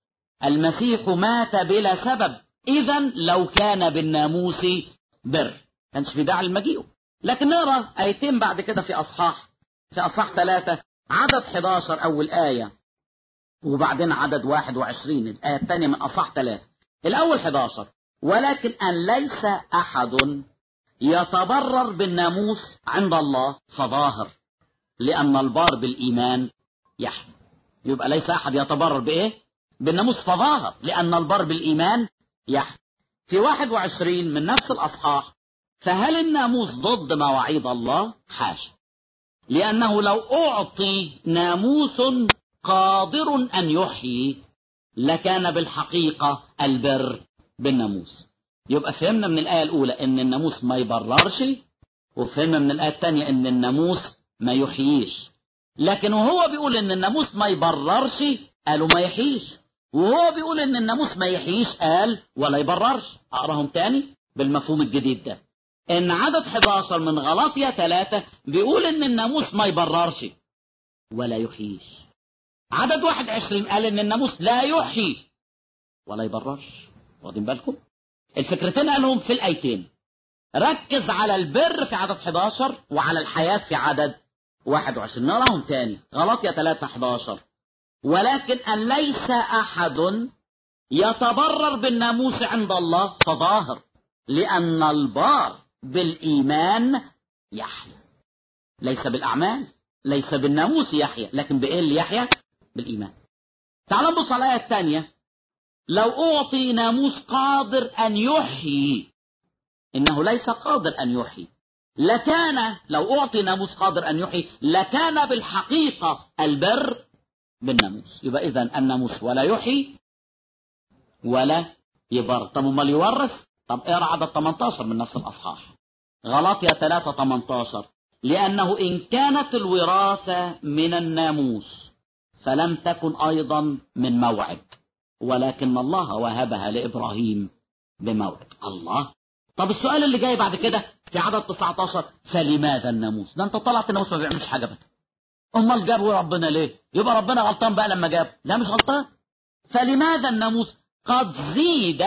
المسيح مات بلا سبب اذا لو كان بالناموس بر كانش في داعي لمجيئه لكن نقرا ايتين بعد كده في اصحاح في اصحاح ثلاثة عدد 11 اول ايه وبعدين عدد 21 الآية الثانية من أصح ثلاثة الأول 11 ولكن أن ليس أحد يتبرر بالناموس عند الله فظاهر لأن البار بالإيمان يحيى يبقى ليس أحد يتبرر بإيه؟ بالناموس فظاهر لأن البار بالإيمان يحيى في 21 من نفس الأصحاح فهل الناموس ضد مواعيد الله؟ حاشا لأنه لو أعطي ناموس قادر أن يحيي لكان بالحقيقة البر بالناموس يبقى فهمنا من الآية الأولى إن الناموس ما يبررش وفهمنا من الآية الثانية إن الناموس ما يحييش لكن وهو بيقول إن الناموس ما يبررش قالوا ما يحييش وهو بيقول إن الناموس ما يحييش قال ولا يبررش أقراهم تاني بالمفهوم الجديد ده إن عدد 11 من غلاطية 3 بيقول إن الناموس ما يبررش ولا يحييش عدد واحد عشرين قال ان الناموس لا يحيي ولا يبررش واخدين بالكم الفكرتين قالهم في الايتين ركز على البر في عدد 11 وعلى الحياة في عدد 21 نراهم تاني غلطية 3 11 ولكن أن ليس أحد يتبرر بالناموس عند الله فظاهر لأن البار بالإيمان يحيى ليس بالأعمال ليس بالناموس يحيى لكن بإيه اللي يحيى بالإيمان تعال نبص على الآية الثانية لو أعطي ناموس قادر أن يحيي إنه ليس قادر أن يحيي لكان لو أعطي ناموس قادر أن يحيي لكان بالحقيقة البر بالناموس يبقى إذا الناموس ولا يحيي ولا يبر طب امال يورث طب اقرا عدد 18 من نفس الأصحاح غلاطيا 3 18 لأنه إن كانت الوراثة من الناموس فلم تكن أيضا من موعد ولكن الله وهبها لإبراهيم بموعد الله طب السؤال اللي جاي بعد كده في عدد 19 فلماذا الناموس ده انت طلعت الناموس ما بيعملش حاجة بقى امال جابوا ربنا ليه يبقى ربنا غلطان بقى لما جاب لا مش غلطان فلماذا الناموس قد زيد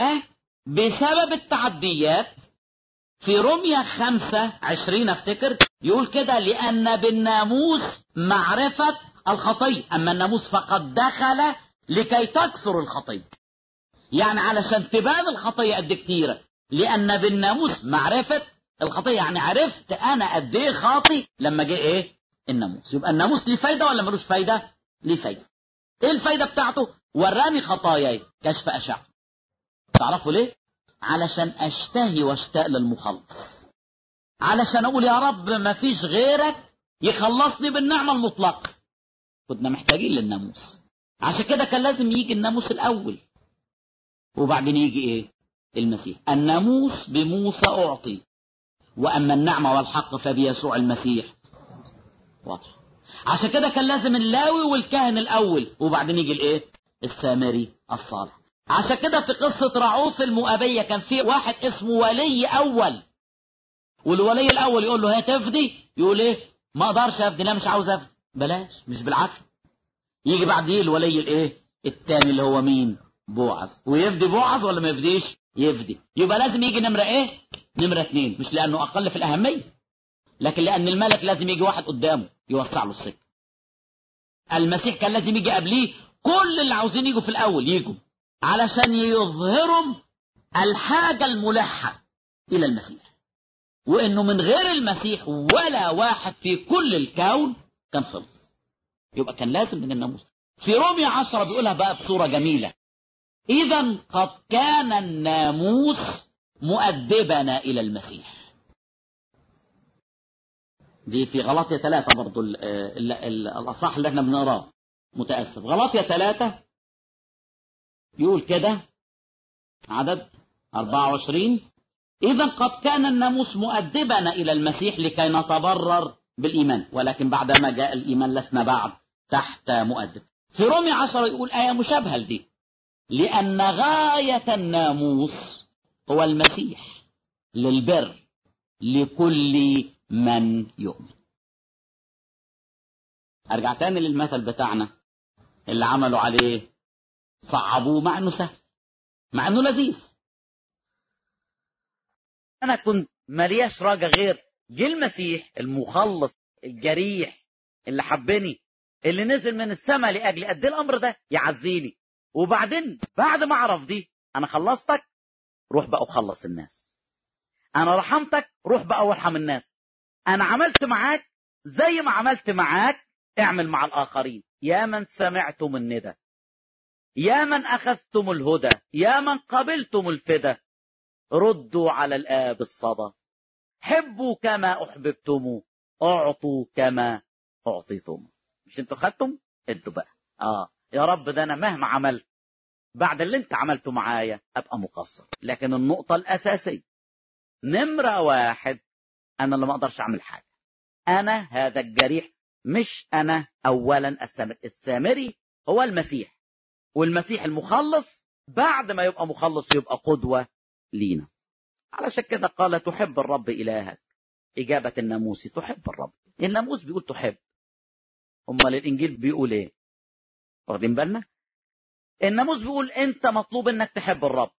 بسبب التعديات في رمية خمسة عشرين افتكر يقول كده لأن بالناموس معرفة الخطية أما الناموس فقد دخل لكي تكثر الخطية يعني علشان تبان الخطية قد كتيرة لأن بالناموس معرفة الخطية يعني عرفت أنا قد إيه خاطي لما جه إيه الناموس يبقى الناموس ليه فايدة ولا ملوش فايدة ليه فايدة إيه الفايدة بتاعته وراني خطاياي كشف أشعة تعرفوا ليه علشان أشتهي واشتاق للمخلص علشان أقول يا رب ما فيش غيرك يخلصني بالنعمة المطلقة كنا محتاجين للناموس عشان كده كان لازم يجي الناموس الأول وبعدين يجي إيه المسيح الناموس بموسى أعطي وأما النعمة والحق فبيسوع المسيح واضح عشان كده كان لازم اللاوي والكاهن الأول وبعدين يجي الإيه السامري الصالح عشان كده في قصة رعوف المؤابية كان في واحد اسمه ولي أول والولي الأول يقول له هي تفدي يقول إيه ما أقدرش أفدي لا مش عاوز أفدي بلاش مش بالعافية يجي بعديه الولي الإيه التاني اللي هو مين بوعز ويفدي بوعز ولا ما يفديش يفدي يبقى لازم يجي نمرة إيه نمرة اتنين مش لأنه أقل في الأهمية لكن لأن الملك لازم يجي واحد قدامه يوسع له السكة المسيح كان لازم يجي قبليه كل اللي عاوزين يجوا في الأول يجوا علشان يظهروا الحاجة الملحة إلى المسيح وإنه من غير المسيح ولا واحد في كل الكون كان خلص يبقى كان لازم من الناموس في رومية عشرة بيقولها بقى بصورة جميلة إذا قد كان الناموس مؤدبنا إلى المسيح دي في غلطية ثلاثة برضو ال ال ال الأصح اللي احنا بنقراه متأسف غلطية ثلاثة يقول كده عدد 24 إذا قد كان الناموس مؤدبنا إلى المسيح لكي نتبرر بالإيمان ولكن بعدما جاء الإيمان لسنا بعد تحت مؤدب في رومي عشرة يقول آية مشابهة لدي لأن غاية الناموس هو المسيح للبر لكل من يؤمن أرجع تاني للمثل بتاعنا اللي عملوا عليه صعبوه مع انه سهل مع انه لذيذ انا كنت ملياش راجع غير جه المسيح المخلص الجريح اللي حبني اللي نزل من السماء لاجلي قد ايه الامر ده يعزيني وبعدين بعد ما اعرف دي انا خلصتك روح بقى وخلص الناس انا رحمتك روح بقى وارحم الناس انا عملت معاك زي ما عملت معاك اعمل مع الاخرين يا من سمعتم الندى يا من أخذتم الهدى يا من قبلتم الفدا ردوا على الآب الصدى حبوا كما أحببتم أعطوا كما أعطيتم مش انتوا خدتم ادوا بقى آه يا رب ده أنا مهما عملت بعد اللي انت عملته معايا أبقى مقصر لكن النقطة الأساسية نمرة واحد أنا اللي ما أقدرش أعمل حاجة أنا هذا الجريح مش أنا أولا السامري السامري هو المسيح والمسيح المخلص بعد ما يبقى مخلص يبقى قدوة لينا علشان كده قال تحب الرب إلهك إجابة الناموس تحب الرب الناموس بيقول تحب أمال الإنجيل بيقول إيه واخدين بالنا الناموس بيقول أنت مطلوب إنك تحب الرب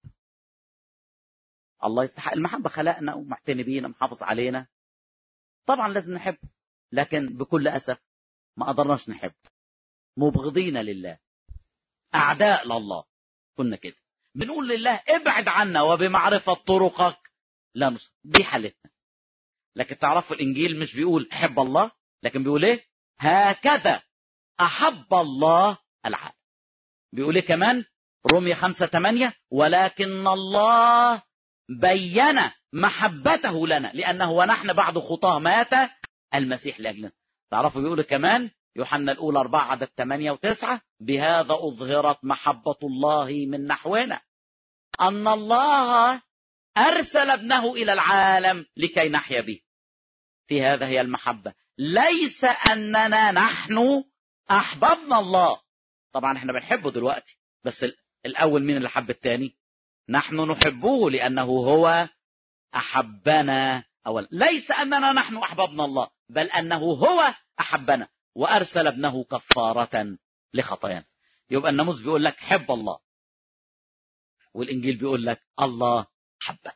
الله يستحق المحبة خلقنا ومعتني بينا محافظ علينا طبعا لازم نحبه لكن بكل أسف ما قدرناش نحب مبغضين لله أعداء لله كنا كده بنقول لله ابعد عنا وبمعرفة طرقك لا نصر دي حالتنا لكن تعرفوا الإنجيل مش بيقول حب الله لكن بيقول ايه هكذا أحب الله العالم بيقول ايه كمان رومية خمسة تمانية ولكن الله بين محبته لنا لأنه ونحن بعد خطاه مات المسيح لأجلنا تعرفوا بيقول كمان يوحنا الأولى أربعة عدد ثمانية وتسعة بهذا أظهرت محبة الله من نحونا أن الله أرسل ابنه إلى العالم لكي نحيا به في هذا هي المحبة ليس أننا نحن أحببنا الله طبعا احنا بنحبه دلوقتي بس الأول مين اللي حب الثاني نحن نحبه لأنه هو أحبنا أولا ليس أننا نحن أحببنا الله بل أنه هو أحبنا وأرسل ابنه كفارة لخطايانا يبقى الناموس بيقول لك حب الله والإنجيل بيقول لك الله حبك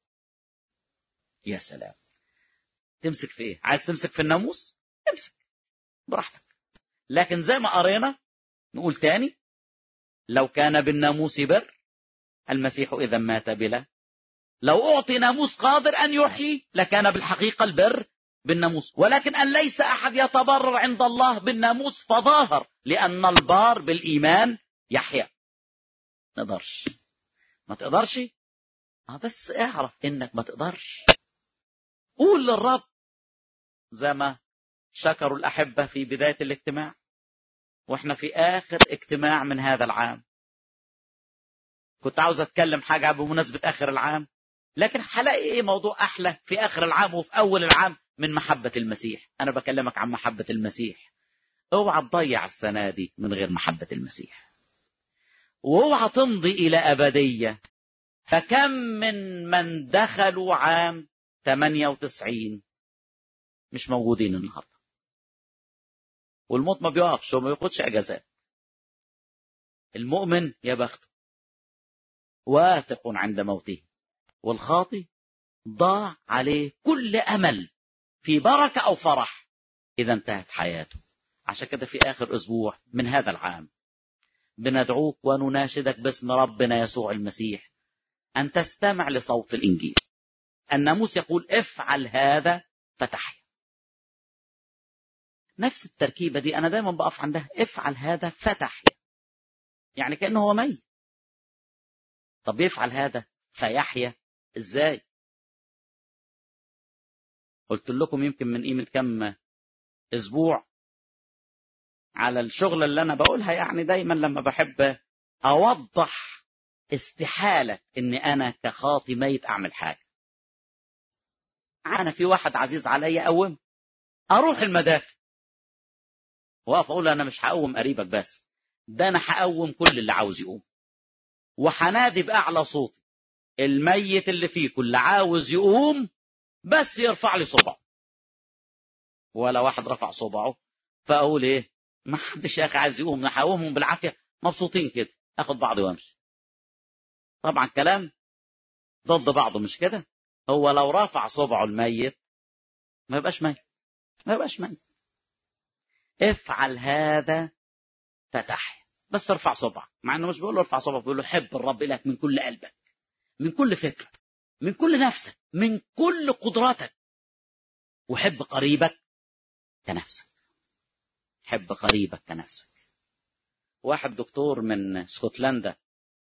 يا سلام تمسك في ايه عايز تمسك في الناموس امسك براحتك لكن زي ما قرينا نقول تاني لو كان بالناموس بر المسيح إذا مات بلا لو أعطي ناموس قادر أن يحيي لكان بالحقيقة البر بالناموس ولكن أن ليس أحد يتبرر عند الله بالناموس فظاهر لأن البار بالإيمان يحيا نقدرش ما تقدرش اه بس اعرف انك ما تقدرش قول للرب زي ما شكروا الأحبة في بداية الاجتماع واحنا في آخر اجتماع من هذا العام كنت عاوز اتكلم حاجة بمناسبة آخر العام لكن هلاقي ايه موضوع احلى في اخر العام وفي اول العام من محبة المسيح انا بكلمك عن محبة المسيح اوعى تضيع السنة دي من غير محبة المسيح واوعى تمضي الى ابدية فكم من من دخلوا عام 98 مش موجودين النهارده والموت ما بيقفش وما بياخدش اجازات المؤمن يا بخته واثق عند موته والخاطي ضاع عليه كل امل في بركه او فرح اذا انتهت حياته عشان كده في اخر اسبوع من هذا العام بندعوك ونناشدك باسم ربنا يسوع المسيح ان تستمع لصوت الانجيل الناموس يقول افعل هذا فتحيا نفس التركيبه دي انا دايما بقف عندها افعل هذا فتحيا يعني كانه هو ميت طب يفعل هذا فيحيا ازاي قلت لكم يمكن من قيمه كم اسبوع على الشغل اللي انا بقولها يعني دايما لما بحب اوضح استحاله ان انا كخاطي ميت اعمل حاجه انا في واحد عزيز عليا اقوم اروح المدافع واقف اقول انا مش هقوم قريبك بس ده انا هقوم كل اللي عاوز يقوم وحنادي باعلى صوتي الميت اللي فيكم اللي عاوز يقوم بس يرفع لي صبعه ولا واحد رفع صبعه فاقول ايه ما حدش يا اخي عايز يقوم انا هقومهم بالعافيه مبسوطين كده اخد بعضي وامشي طبعا كلام ضد بعضه مش كده هو لو رفع صبعه الميت ما يبقاش ميت ما يبقاش ميت افعل هذا فتح بس ارفع صبعك مع انه مش بيقول له ارفع صبعك بيقول له حب الرب لك من كل قلبك من كل فكرة من كل نفسك من كل قدراتك وحب قريبك كنفسك حب قريبك كنفسك واحد دكتور من اسكتلندا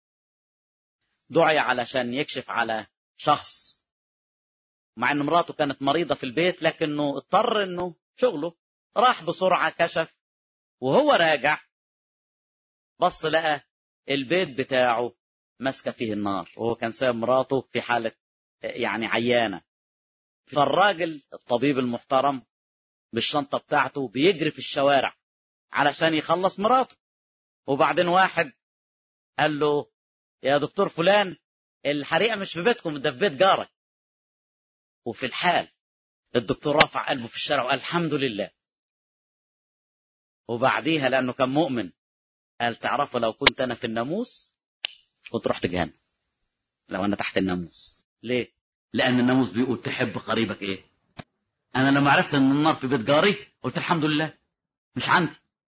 دعي علشان يكشف على شخص مع ان مراته كانت مريضة في البيت لكنه اضطر انه شغله راح بسرعة كشف وهو راجع بص لقى البيت بتاعه ماسكة فيه النار وهو كان سايب مراته في حالة يعني عيانة فالراجل الطبيب المحترم بالشنطة بتاعته بيجري في الشوارع علشان يخلص مراته وبعدين واحد قال له يا دكتور فلان الحريقة مش في بيتكم ده في بيت جارك وفي الحال الدكتور رافع قلبه في الشارع وقال الحمد لله وبعديها لأنه كان مؤمن قال تعرفوا لو كنت أنا في الناموس كنت رحت جهنم لو أنا تحت الناموس ليه؟ لأن الناموس بيقول تحب قريبك إيه؟ أنا لما عرفت إن النار في بيت جاري قلت الحمد لله مش عندي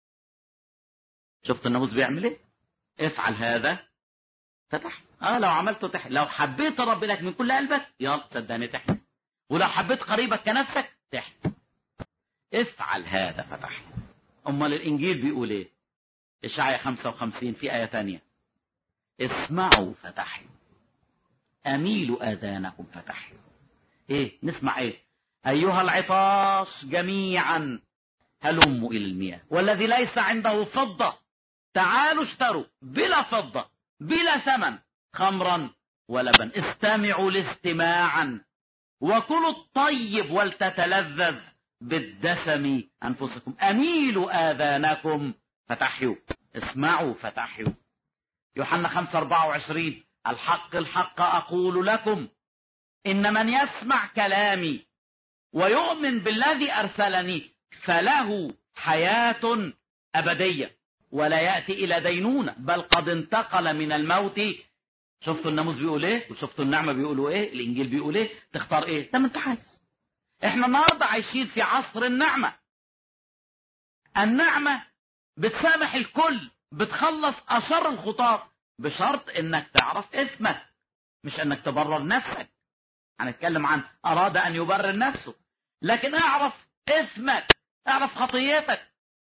شفت الناموس بيعمل إيه؟ افعل هذا فتح اه لو عملته تحت لو حبيت رب لك من كل قلبك يلا صدقني تحت ولو حبيت قريبك كنفسك تحت افعل هذا فتح امال الانجيل بيقول ايه اشعياء 55 في ايه ثانيه اسمعوا فتحوا اميلوا اذانكم فتحوا ايه نسمع ايه ايها العطاش جميعا هلموا الى المياه والذي ليس عنده فضه تعالوا اشتروا بلا فضه بلا ثمن خمرا ولبن استمعوا لاستماعا وكلوا الطيب ولتتلذذ بالدسم انفسكم اميلوا اذانكم فتحيوا اسمعوا فتحيوا يوحنا 5 24 الحق الحق أقول لكم إن من يسمع كلامي ويؤمن بالذي أرسلني فله حياة أبدية ولا يأتي إلى دينونة بل قد انتقل من الموت شفتوا الناموس بيقول ايه وشفتوا النعمة بيقولوا ايه الانجيل بيقول ايه تختار ايه زي ما انت عايز احنا النهارده عايشين في عصر النعمة النعمة بتسامح الكل بتخلص اشر الخطاة بشرط انك تعرف اسمك مش انك تبرر نفسك هنتكلم عن اراد ان يبرر نفسه لكن اعرف اسمك اعرف خطيتك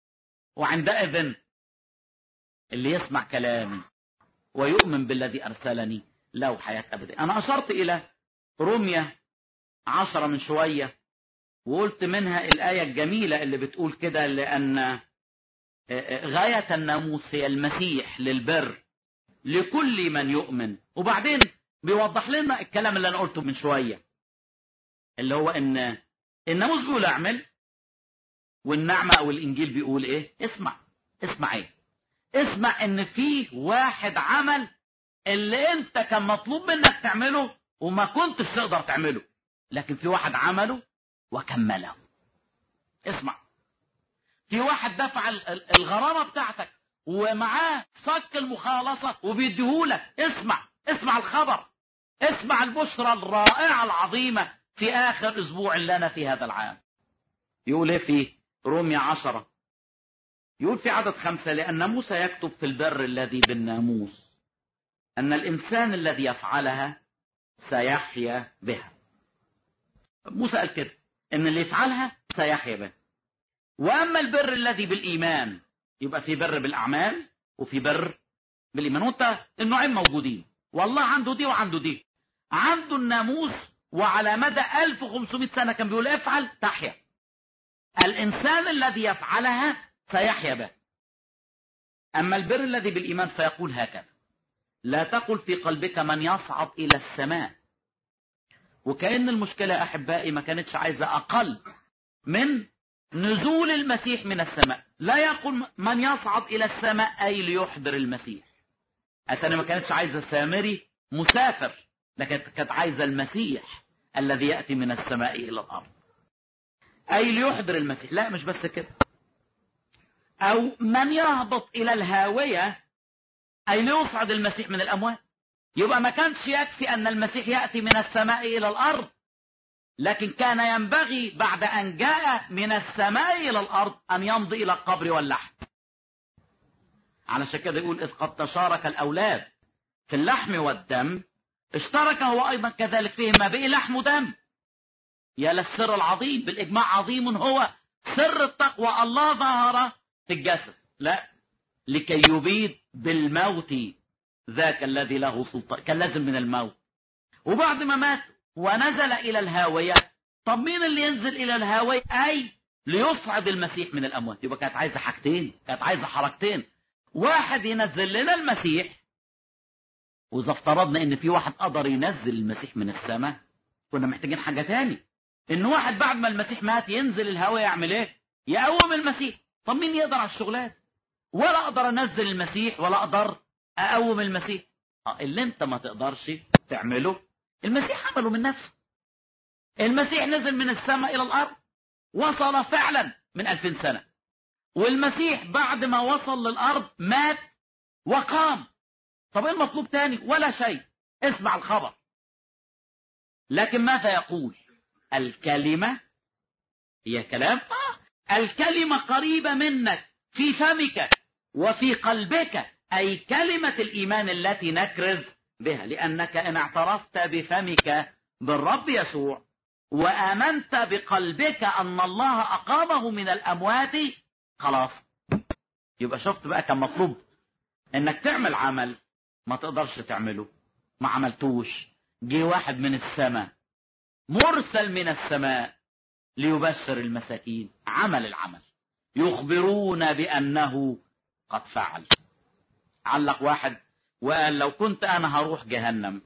وعندئذ اللي يسمع كلامي ويؤمن بالذي أرسلني له حياة أبدية أنا أشرت إلى رمية عشرة من شوية وقلت منها الآية الجميلة اللي بتقول كده لأن غاية الناموس هي المسيح للبر لكل من يؤمن وبعدين بيوضح لنا الكلام اللي أنا قلته من شوية اللي هو إن الناموس بيقول اعمل والنعمة أو الإنجيل بيقول إيه اسمع اسمع إيه اسمع ان في واحد عمل اللي انت كان مطلوب منك تعمله وما كنتش تقدر تعمله لكن في واحد عمله وكمله اسمع في واحد دفع الغرامة بتاعتك ومعاه صك المخالصة وبيديهولك اسمع اسمع الخبر اسمع البشرى الرائعة العظيمة في آخر أسبوع لنا في هذا العام يقول ايه في رومية عشرة يقول في عدد خمسة لأن موسى يكتب في البر الذي بالناموس أن الإنسان الذي يفعلها سيحيا بها موسى قال كده إن اللي يفعلها سيحيا بها وأما البر الذي بالإيمان يبقى في بر بالأعمال وفي بر بالإيمان وأنت النوعين موجودين والله عنده دي وعنده دي عنده الناموس وعلى مدى 1500 سنة كان بيقول افعل تحيا الإنسان الذي يفعلها سيحيا به أما البر الذي بالإيمان فيقول هكذا لا تقل في قلبك من يصعد إلى السماء وكأن المشكلة أحبائي ما كانتش عايزة أقل من نزول المسيح من السماء لا يقول من يصعد إلى السماء أي ليحضر المسيح أتاني ما كانتش عايزة سامري مسافر لكن كانت عايزة المسيح الذي يأتي من السماء إلى الأرض أي ليحضر المسيح لا مش بس كده أو من يهبط إلى الهاوية أي ليصعد المسيح من الأموات يبقى ما كانش يكفي أن المسيح يأتي من السماء إلى الأرض لكن كان ينبغي بعد أن جاء من السماء إلى الأرض أن يمضي إلى القبر واللحم علشان كده يقول إذ قد تشارك الأولاد في اللحم والدم اشترك هو أيضا كذلك فيهما بإيه لحم ودم يا للسر العظيم بالإجماع عظيم هو سر التقوى الله ظهر في الجسد لا لكي يبيد بالموت ذاك الذي له سلطان كان لازم من الموت وبعد ما مات ونزل إلى الهاوية طب مين اللي ينزل إلى الهاوية أي ليصعد المسيح من الأموات يبقى كانت عايزة حاجتين كانت عايزة حركتين واحد ينزل لنا المسيح وإذا افترضنا إن في واحد قدر ينزل المسيح من السماء كنا محتاجين حاجة تاني إن واحد بعد ما المسيح مات ينزل الهواء يعمل إيه؟ يقوم المسيح طب مين يقدر على الشغلات؟ ولا أقدر أنزل المسيح ولا أقدر أقوم المسيح آه اللي أنت ما تقدرش تعمله المسيح عمله من نفسه المسيح نزل من السماء إلى الأرض وصل فعلا من ألفين سنة والمسيح بعد ما وصل للأرض مات وقام طب ايه المطلوب تاني ولا شيء اسمع الخبر لكن ماذا يقول الكلمة هي كلام آه. الكلمة قريبة منك في فمك وفي قلبك أي كلمة الإيمان التي نكرز بها لأنك إن اعترفت بفمك بالرب يسوع وآمنت بقلبك أن الله أقامه من الأموات خلاص يبقى شفت بقى كان مطلوب انك تعمل عمل ما تقدرش تعمله ما عملتوش جه واحد من السماء مرسل من السماء ليبشر المساكين عمل العمل يخبرون بأنه قد فعل علق واحد وقال لو كنت أنا هروح جهنم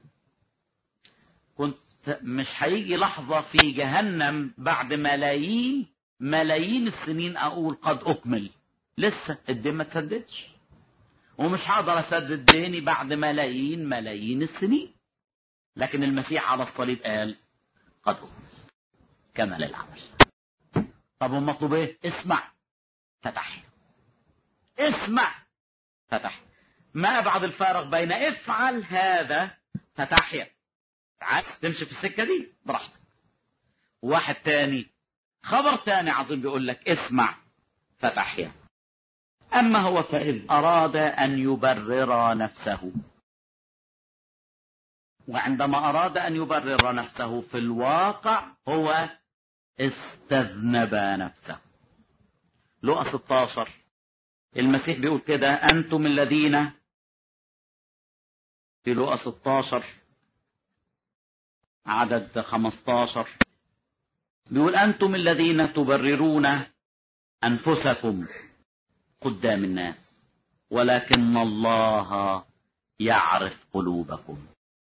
كنت مش هيجي لحظة في جهنم بعد ملايين ملايين السنين أقول قد أكمل لسه الدم ما تسددش ومش هقدر اسدد ديني بعد ملايين ملايين السنين لكن المسيح على الصليب قال قد كمل العمل طب المطلوب ايه اسمع فتح اسمع فتح ما ابعد الفارق بين افعل هذا فتحيا عايز تمشي في السكه دي براحتك واحد تاني خبر تاني عظيم بيقول لك اسمع فتحيا اما هو فاذ اراد ان يبرر نفسه وعندما اراد ان يبرر نفسه في الواقع هو استذنب نفسه لقى 16 المسيح بيقول كده انتم الذين في لقى 16 عدد 15 بيقول أنتم الذين تبررون أنفسكم قدام الناس ولكن الله يعرف قلوبكم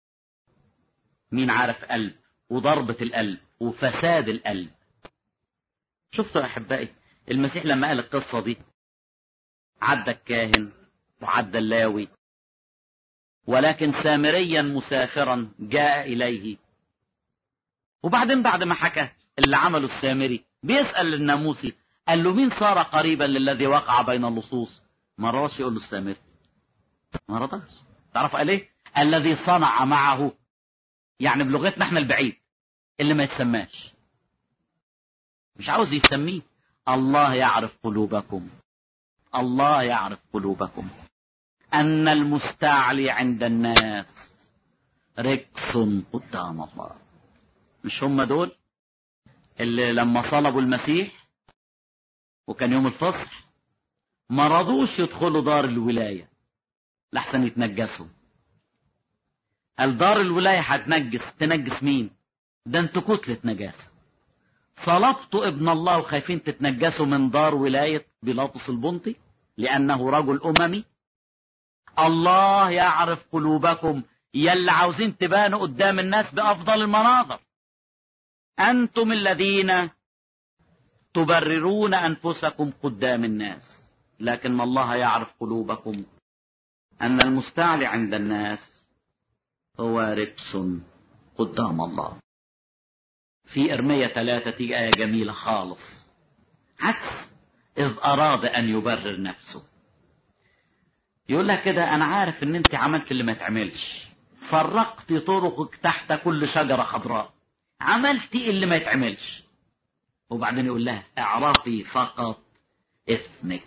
مين عارف قلب وضربة القلب وفساد القلب شفتوا يا أحبائي المسيح لما قال القصة دي عدى الكاهن وعدى اللاوي ولكن سامريا مسافرا جاء إليه وبعدين بعد ما حكى اللي عمله السامري بيسأل الناموسي قال له مين صار قريبا للذي وقع بين اللصوص ما رضاش يقول له السامري ما رضاش تعرف قال ايه الذي صنع معه يعني بلغتنا احنا البعيد اللي ما يتسماش مش عاوز يسميه الله يعرف قلوبكم الله يعرف قلوبكم أن المستعلي عند الناس ركس قدام الله مش هم دول اللي لما صلبوا المسيح وكان يوم الفصح ما رضوش يدخلوا دار الولاية لحسن يتنجسوا قال دار الولاية هتنجس تنجس مين ده انتوا كتلة نجاسة صلبتوا ابن الله وخايفين تتنجسوا من دار ولاية بيلاطس البنطي لأنه رجل أممي الله يعرف قلوبكم يلي عاوزين تبانوا قدام الناس بأفضل المناظر أنتم الذين تبررون أنفسكم قدام الناس لكن الله يعرف قلوبكم أن المستعلي عند الناس هو ركس قدام الله في إرمية ثلاثة تيجي آية جميلة خالص عكس إذ أراد أن يبرر نفسه يقول لها كده أنا عارف إن أنت عملت اللي ما تعملش فرقت طرقك تحت كل شجرة خضراء عملتي اللي ما يتعملش وبعدين يقول لها اعرفي فقط اثمك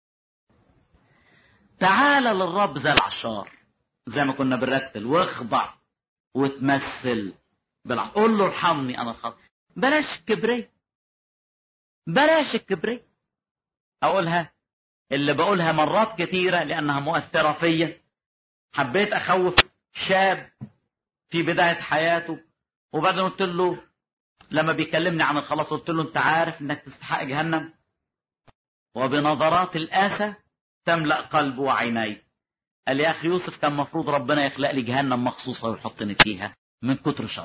تعال للرب زي العشار زي ما كنا بنرتل واخضع وتمثل بالع... قول له ارحمني انا الخطأ بلاش الكبرية بلاش الكبرية اقولها اللي بقولها مرات كتيرة لانها مؤثرة فيا حبيت اخوف شاب في بداية حياته وبعدين قلت له لما بيكلمني عن الخلاص قلت له انت عارف انك تستحق جهنم وبنظرات الاسى تملا قلبه وعينيه قال يا اخي يوسف كان مفروض ربنا يخلق لي جهنم مخصوصه ويحطني فيها من كتر شر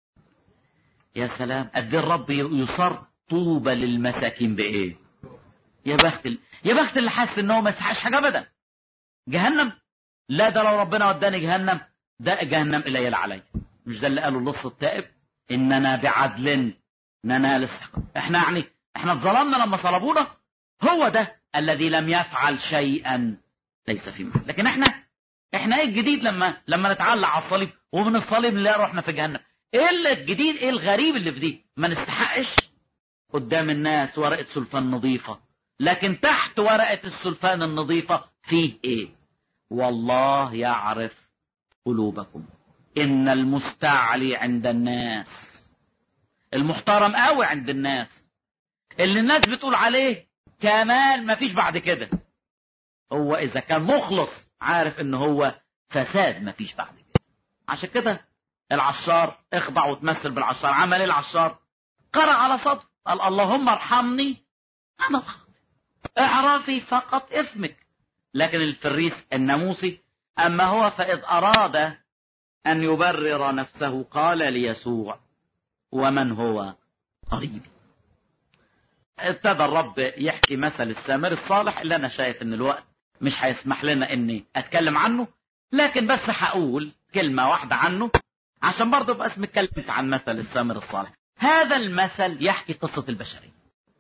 يا سلام قد الرب يصر طوبى للمساكين بايه يا بخت ال... يا بخت اللي حاسس ان هو ما يستحقش حاجه ابدا جهنم لا ده لو ربنا وداني جهنم ده جهنم قليل عليا مش ده اللي قاله اللص التائب اننا بعدل ننال استحقاق احنا يعني احنا اتظلمنا لما صلبونا هو ده الذي لم يفعل شيئا ليس في معنى لكن احنا احنا ايه الجديد لما لما نتعلق على الصليب ومن الصليب لا رحنا في جهنم ايه اللي الجديد ايه الغريب اللي في دي ما نستحقش قدام الناس ورقه سلفان نظيفه لكن تحت ورقه السلفان النظيفه فيه ايه والله يعرف قلوبكم ان المستعلي عند الناس المحترم قوي عند الناس اللي الناس بتقول عليه كمال مفيش بعد كده هو اذا كان مخلص عارف ان هو فساد مفيش بعد كده عشان كده العشار اخضع وتمثل بالعشار عمل ايه العشار قرأ على صدر قال اللهم ارحمني انا الخاطئ اعرفي فقط اثمك لكن الفريس الناموسي اما هو فاذ اراد ان يبرر نفسه قال ليسوع ومن هو قريبي ابتدى الرب يحكي مثل السامر الصالح اللي انا شايف ان الوقت مش هيسمح لنا اني اتكلم عنه لكن بس هقول كلمة واحدة عنه عشان برضه ابقى اسمي اتكلمت عن مثل السامر الصالح هذا المثل يحكي قصة البشرية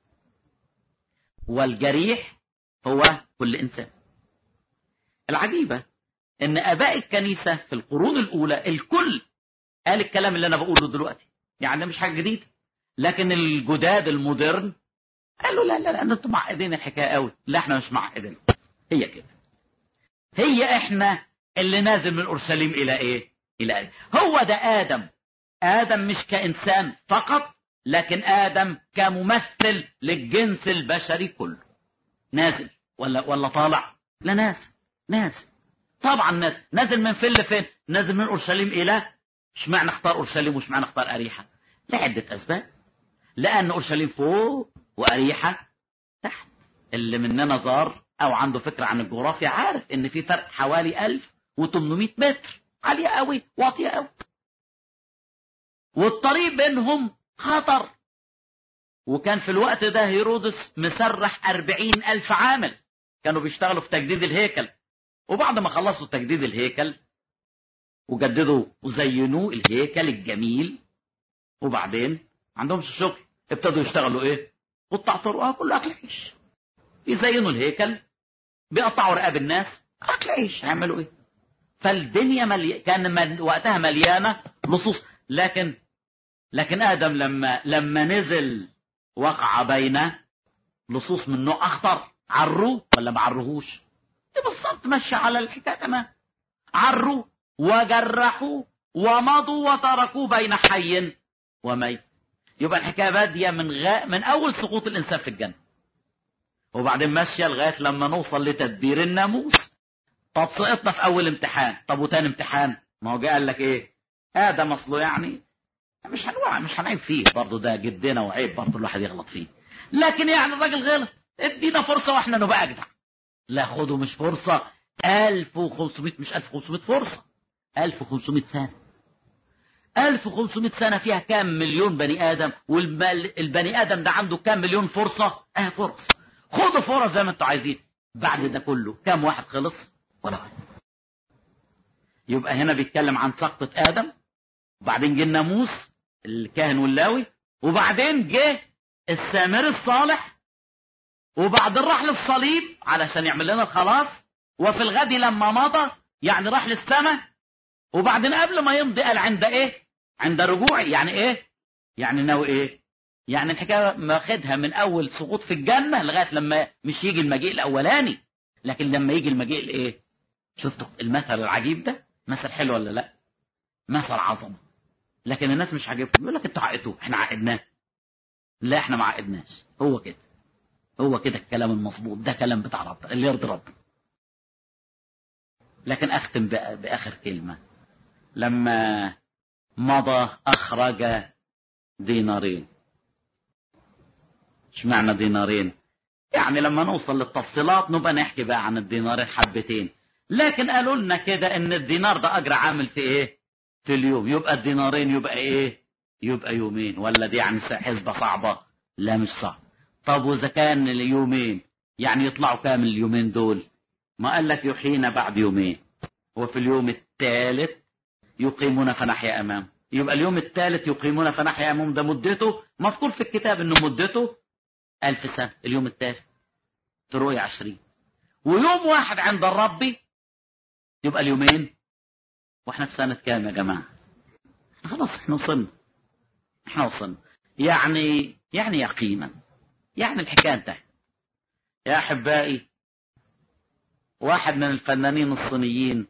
والجريح هو كل انسان العجيبة ان اباء الكنيسة في القرون الاولى الكل قال الكلام اللي انا بقوله دلوقتي يعني مش حاجة جديدة لكن الجداد المودرن قالوا لا لا لا انتوا معقدين الحكاية قوي لا احنا مش معقدين هي كده هي احنا اللي نازل من اورشليم الى ايه الى ايه هو ده ادم ادم مش كانسان فقط لكن ادم كممثل للجنس البشري كله نازل ولا ولا طالع لا نازل نازل طبعا نازل نازل من فين لفين نازل من اورشليم الى اشمعنى اختار اورشليم واشمعنى اختار اريحه لعده اسباب لان اورشليم فوق واريحه تحت اللي مننا زار او عنده فكره عن الجغرافيا عارف ان في فرق حوالي 1800 متر عاليه قوي واطيه قوي والطريق بينهم خطر وكان في الوقت ده هيرودس مسرح أربعين ألف عامل كانوا بيشتغلوا في تجديد الهيكل وبعد ما خلصوا تجديد الهيكل وجددوا وزينوه الهيكل الجميل وبعدين عندهمش شغل ابتدوا يشتغلوا ايه قطع طرق اه كله اكل عيش يزينوا الهيكل بيقطعوا رقاب الناس اكل عيش يعملوا ايه فالدنيا ملي... كان مل... وقتها مليانه لصوص لكن لكن ادم لما لما نزل وقع بين لصوص من نوع اخطر عروه ولا ما عروهوش بالظبط ماشي على الحكايه تمام عروا وجرحوا ومضوا وتركوه بين حي وميت يبقى الحكايه باديه من غا... من اول سقوط الانسان في الجنه وبعدين ماشيه لغايه لما نوصل لتدبير الناموس طب سقطنا في اول امتحان طب وتاني امتحان ما هو جه قال لك ايه ادم اصله يعني مش هنوع مش هنعيب فيه برضه ده جدنا وعيب برضه الواحد يغلط فيه لكن يعني الراجل غلط ادينا فرصه واحنا نبقى اجدع لا خدوا مش فرصه 1500 مش 1500 فرصه 1500 سنه 1500 سنه فيها كام مليون بني ادم والبني ادم ده عنده كام مليون فرصه اه فرص خدوا فرص زي ما انتوا عايزين بعد ده كله كام واحد خلص ولا واحد يبقى هنا بيتكلم عن سقطة آدم وبعدين جه الناموس الكاهن واللاوي وبعدين جه السامر الصالح وبعدين راح للصليب علشان يعمل لنا الخلاص وفي الغد لما مضى يعني راح للسماء وبعدين قبل ما يمضي قال عند ايه عند رجوعي يعني ايه يعني ناوي ايه يعني الحكايه ماخدها من اول سقوط في الجنه لغايه لما مش يجي المجيء الاولاني لكن لما يجي المجيء الايه شفتوا المثل العجيب ده مثل حلو ولا لا مثل عظمه لكن الناس مش عاجبهم يقول لك انتوا عقدتوه احنا عقدناه لا احنا ما عقدناش هو كده هو كده الكلام المظبوط ده كلام بتاع ربنا اللي يرضي ربنا لكن اختم بقى باخر كلمه لما مضى اخرج دينارين اشمعنى دينارين يعني لما نوصل للتفصيلات نبقى نحكي بقى عن الدينارين حبتين لكن قالوا لنا كده ان الدينار ده اجر عامل في ايه في اليوم يبقى الدينارين يبقى ايه يبقى يومين ولا دي يعني حسبة صعبة لا مش صعب طب واذا كان اليومين يعني يطلعوا كام اليومين دول ما قال لك يحيينا بعد يومين وفي اليوم الثالث يقيمون فنحيا امام يبقى اليوم الثالث يقيمون فنحيا امام ده مدته مذكور في الكتاب انه مدته ألف سنة اليوم الثالث في رؤية عشرين ويوم واحد عند الرب يبقى اليومين واحنا في سنة كام يا جماعة خلاص احنا وصلنا احنا وصلنا يعني يعني يقينا يعني الحكاية انتهت يا أحبائي واحد من الفنانين الصينيين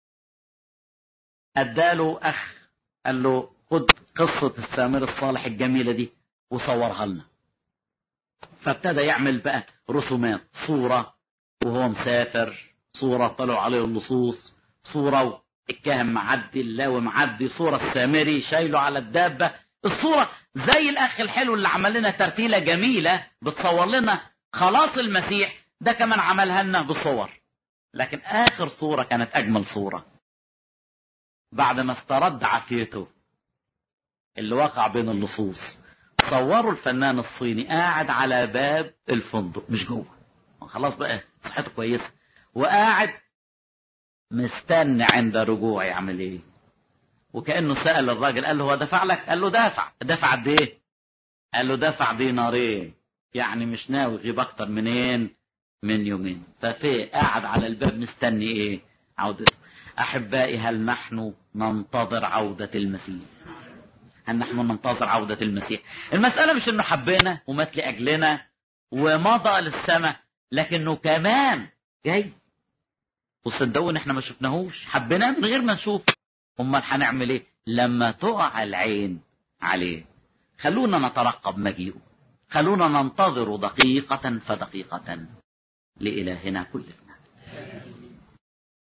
اداله أخ قال له خد قصة السامر الصالح الجميلة دي وصورها لنا فابتدى يعمل بقى رسومات صورة وهو مسافر صورة طلعوا عليه اللصوص صورة الكاهن معدي اللاوي معدي صورة السامري شايله على الدابة الصورة زي الأخ الحلو اللي عمل لنا ترتيلة جميلة بتصور لنا خلاص المسيح ده كمان عملها لنا بصور لكن آخر صورة كانت أجمل صورة بعد ما استرد عافيته اللي وقع بين اللصوص صوروا الفنان الصيني قاعد على باب الفندق مش جوه خلاص بقى صحته كويسه وقاعد مستني عند رجوع يعمل ايه وكانه سال الراجل قال له هو دفع لك قال له دافع دفع قد ايه قال له دفع دينارين يعني مش ناوي يغيب اكتر منين من يومين ففي قاعد على الباب مستني ايه عودته احبائي هل نحن ننتظر عودة المسيح هل نحن ننتظر عودة المسيح المسألة مش انه حبنا ومات لأجلنا ومضى للسماء لكنه كمان جاي وصدقوني احنا ما شفناهوش حبيناه من غير ما نشوف امال هنعمل ايه لما تقع العين عليه خلونا نترقب مجيئه خلونا ننتظر دقيقة فدقيقة لإلهنا كل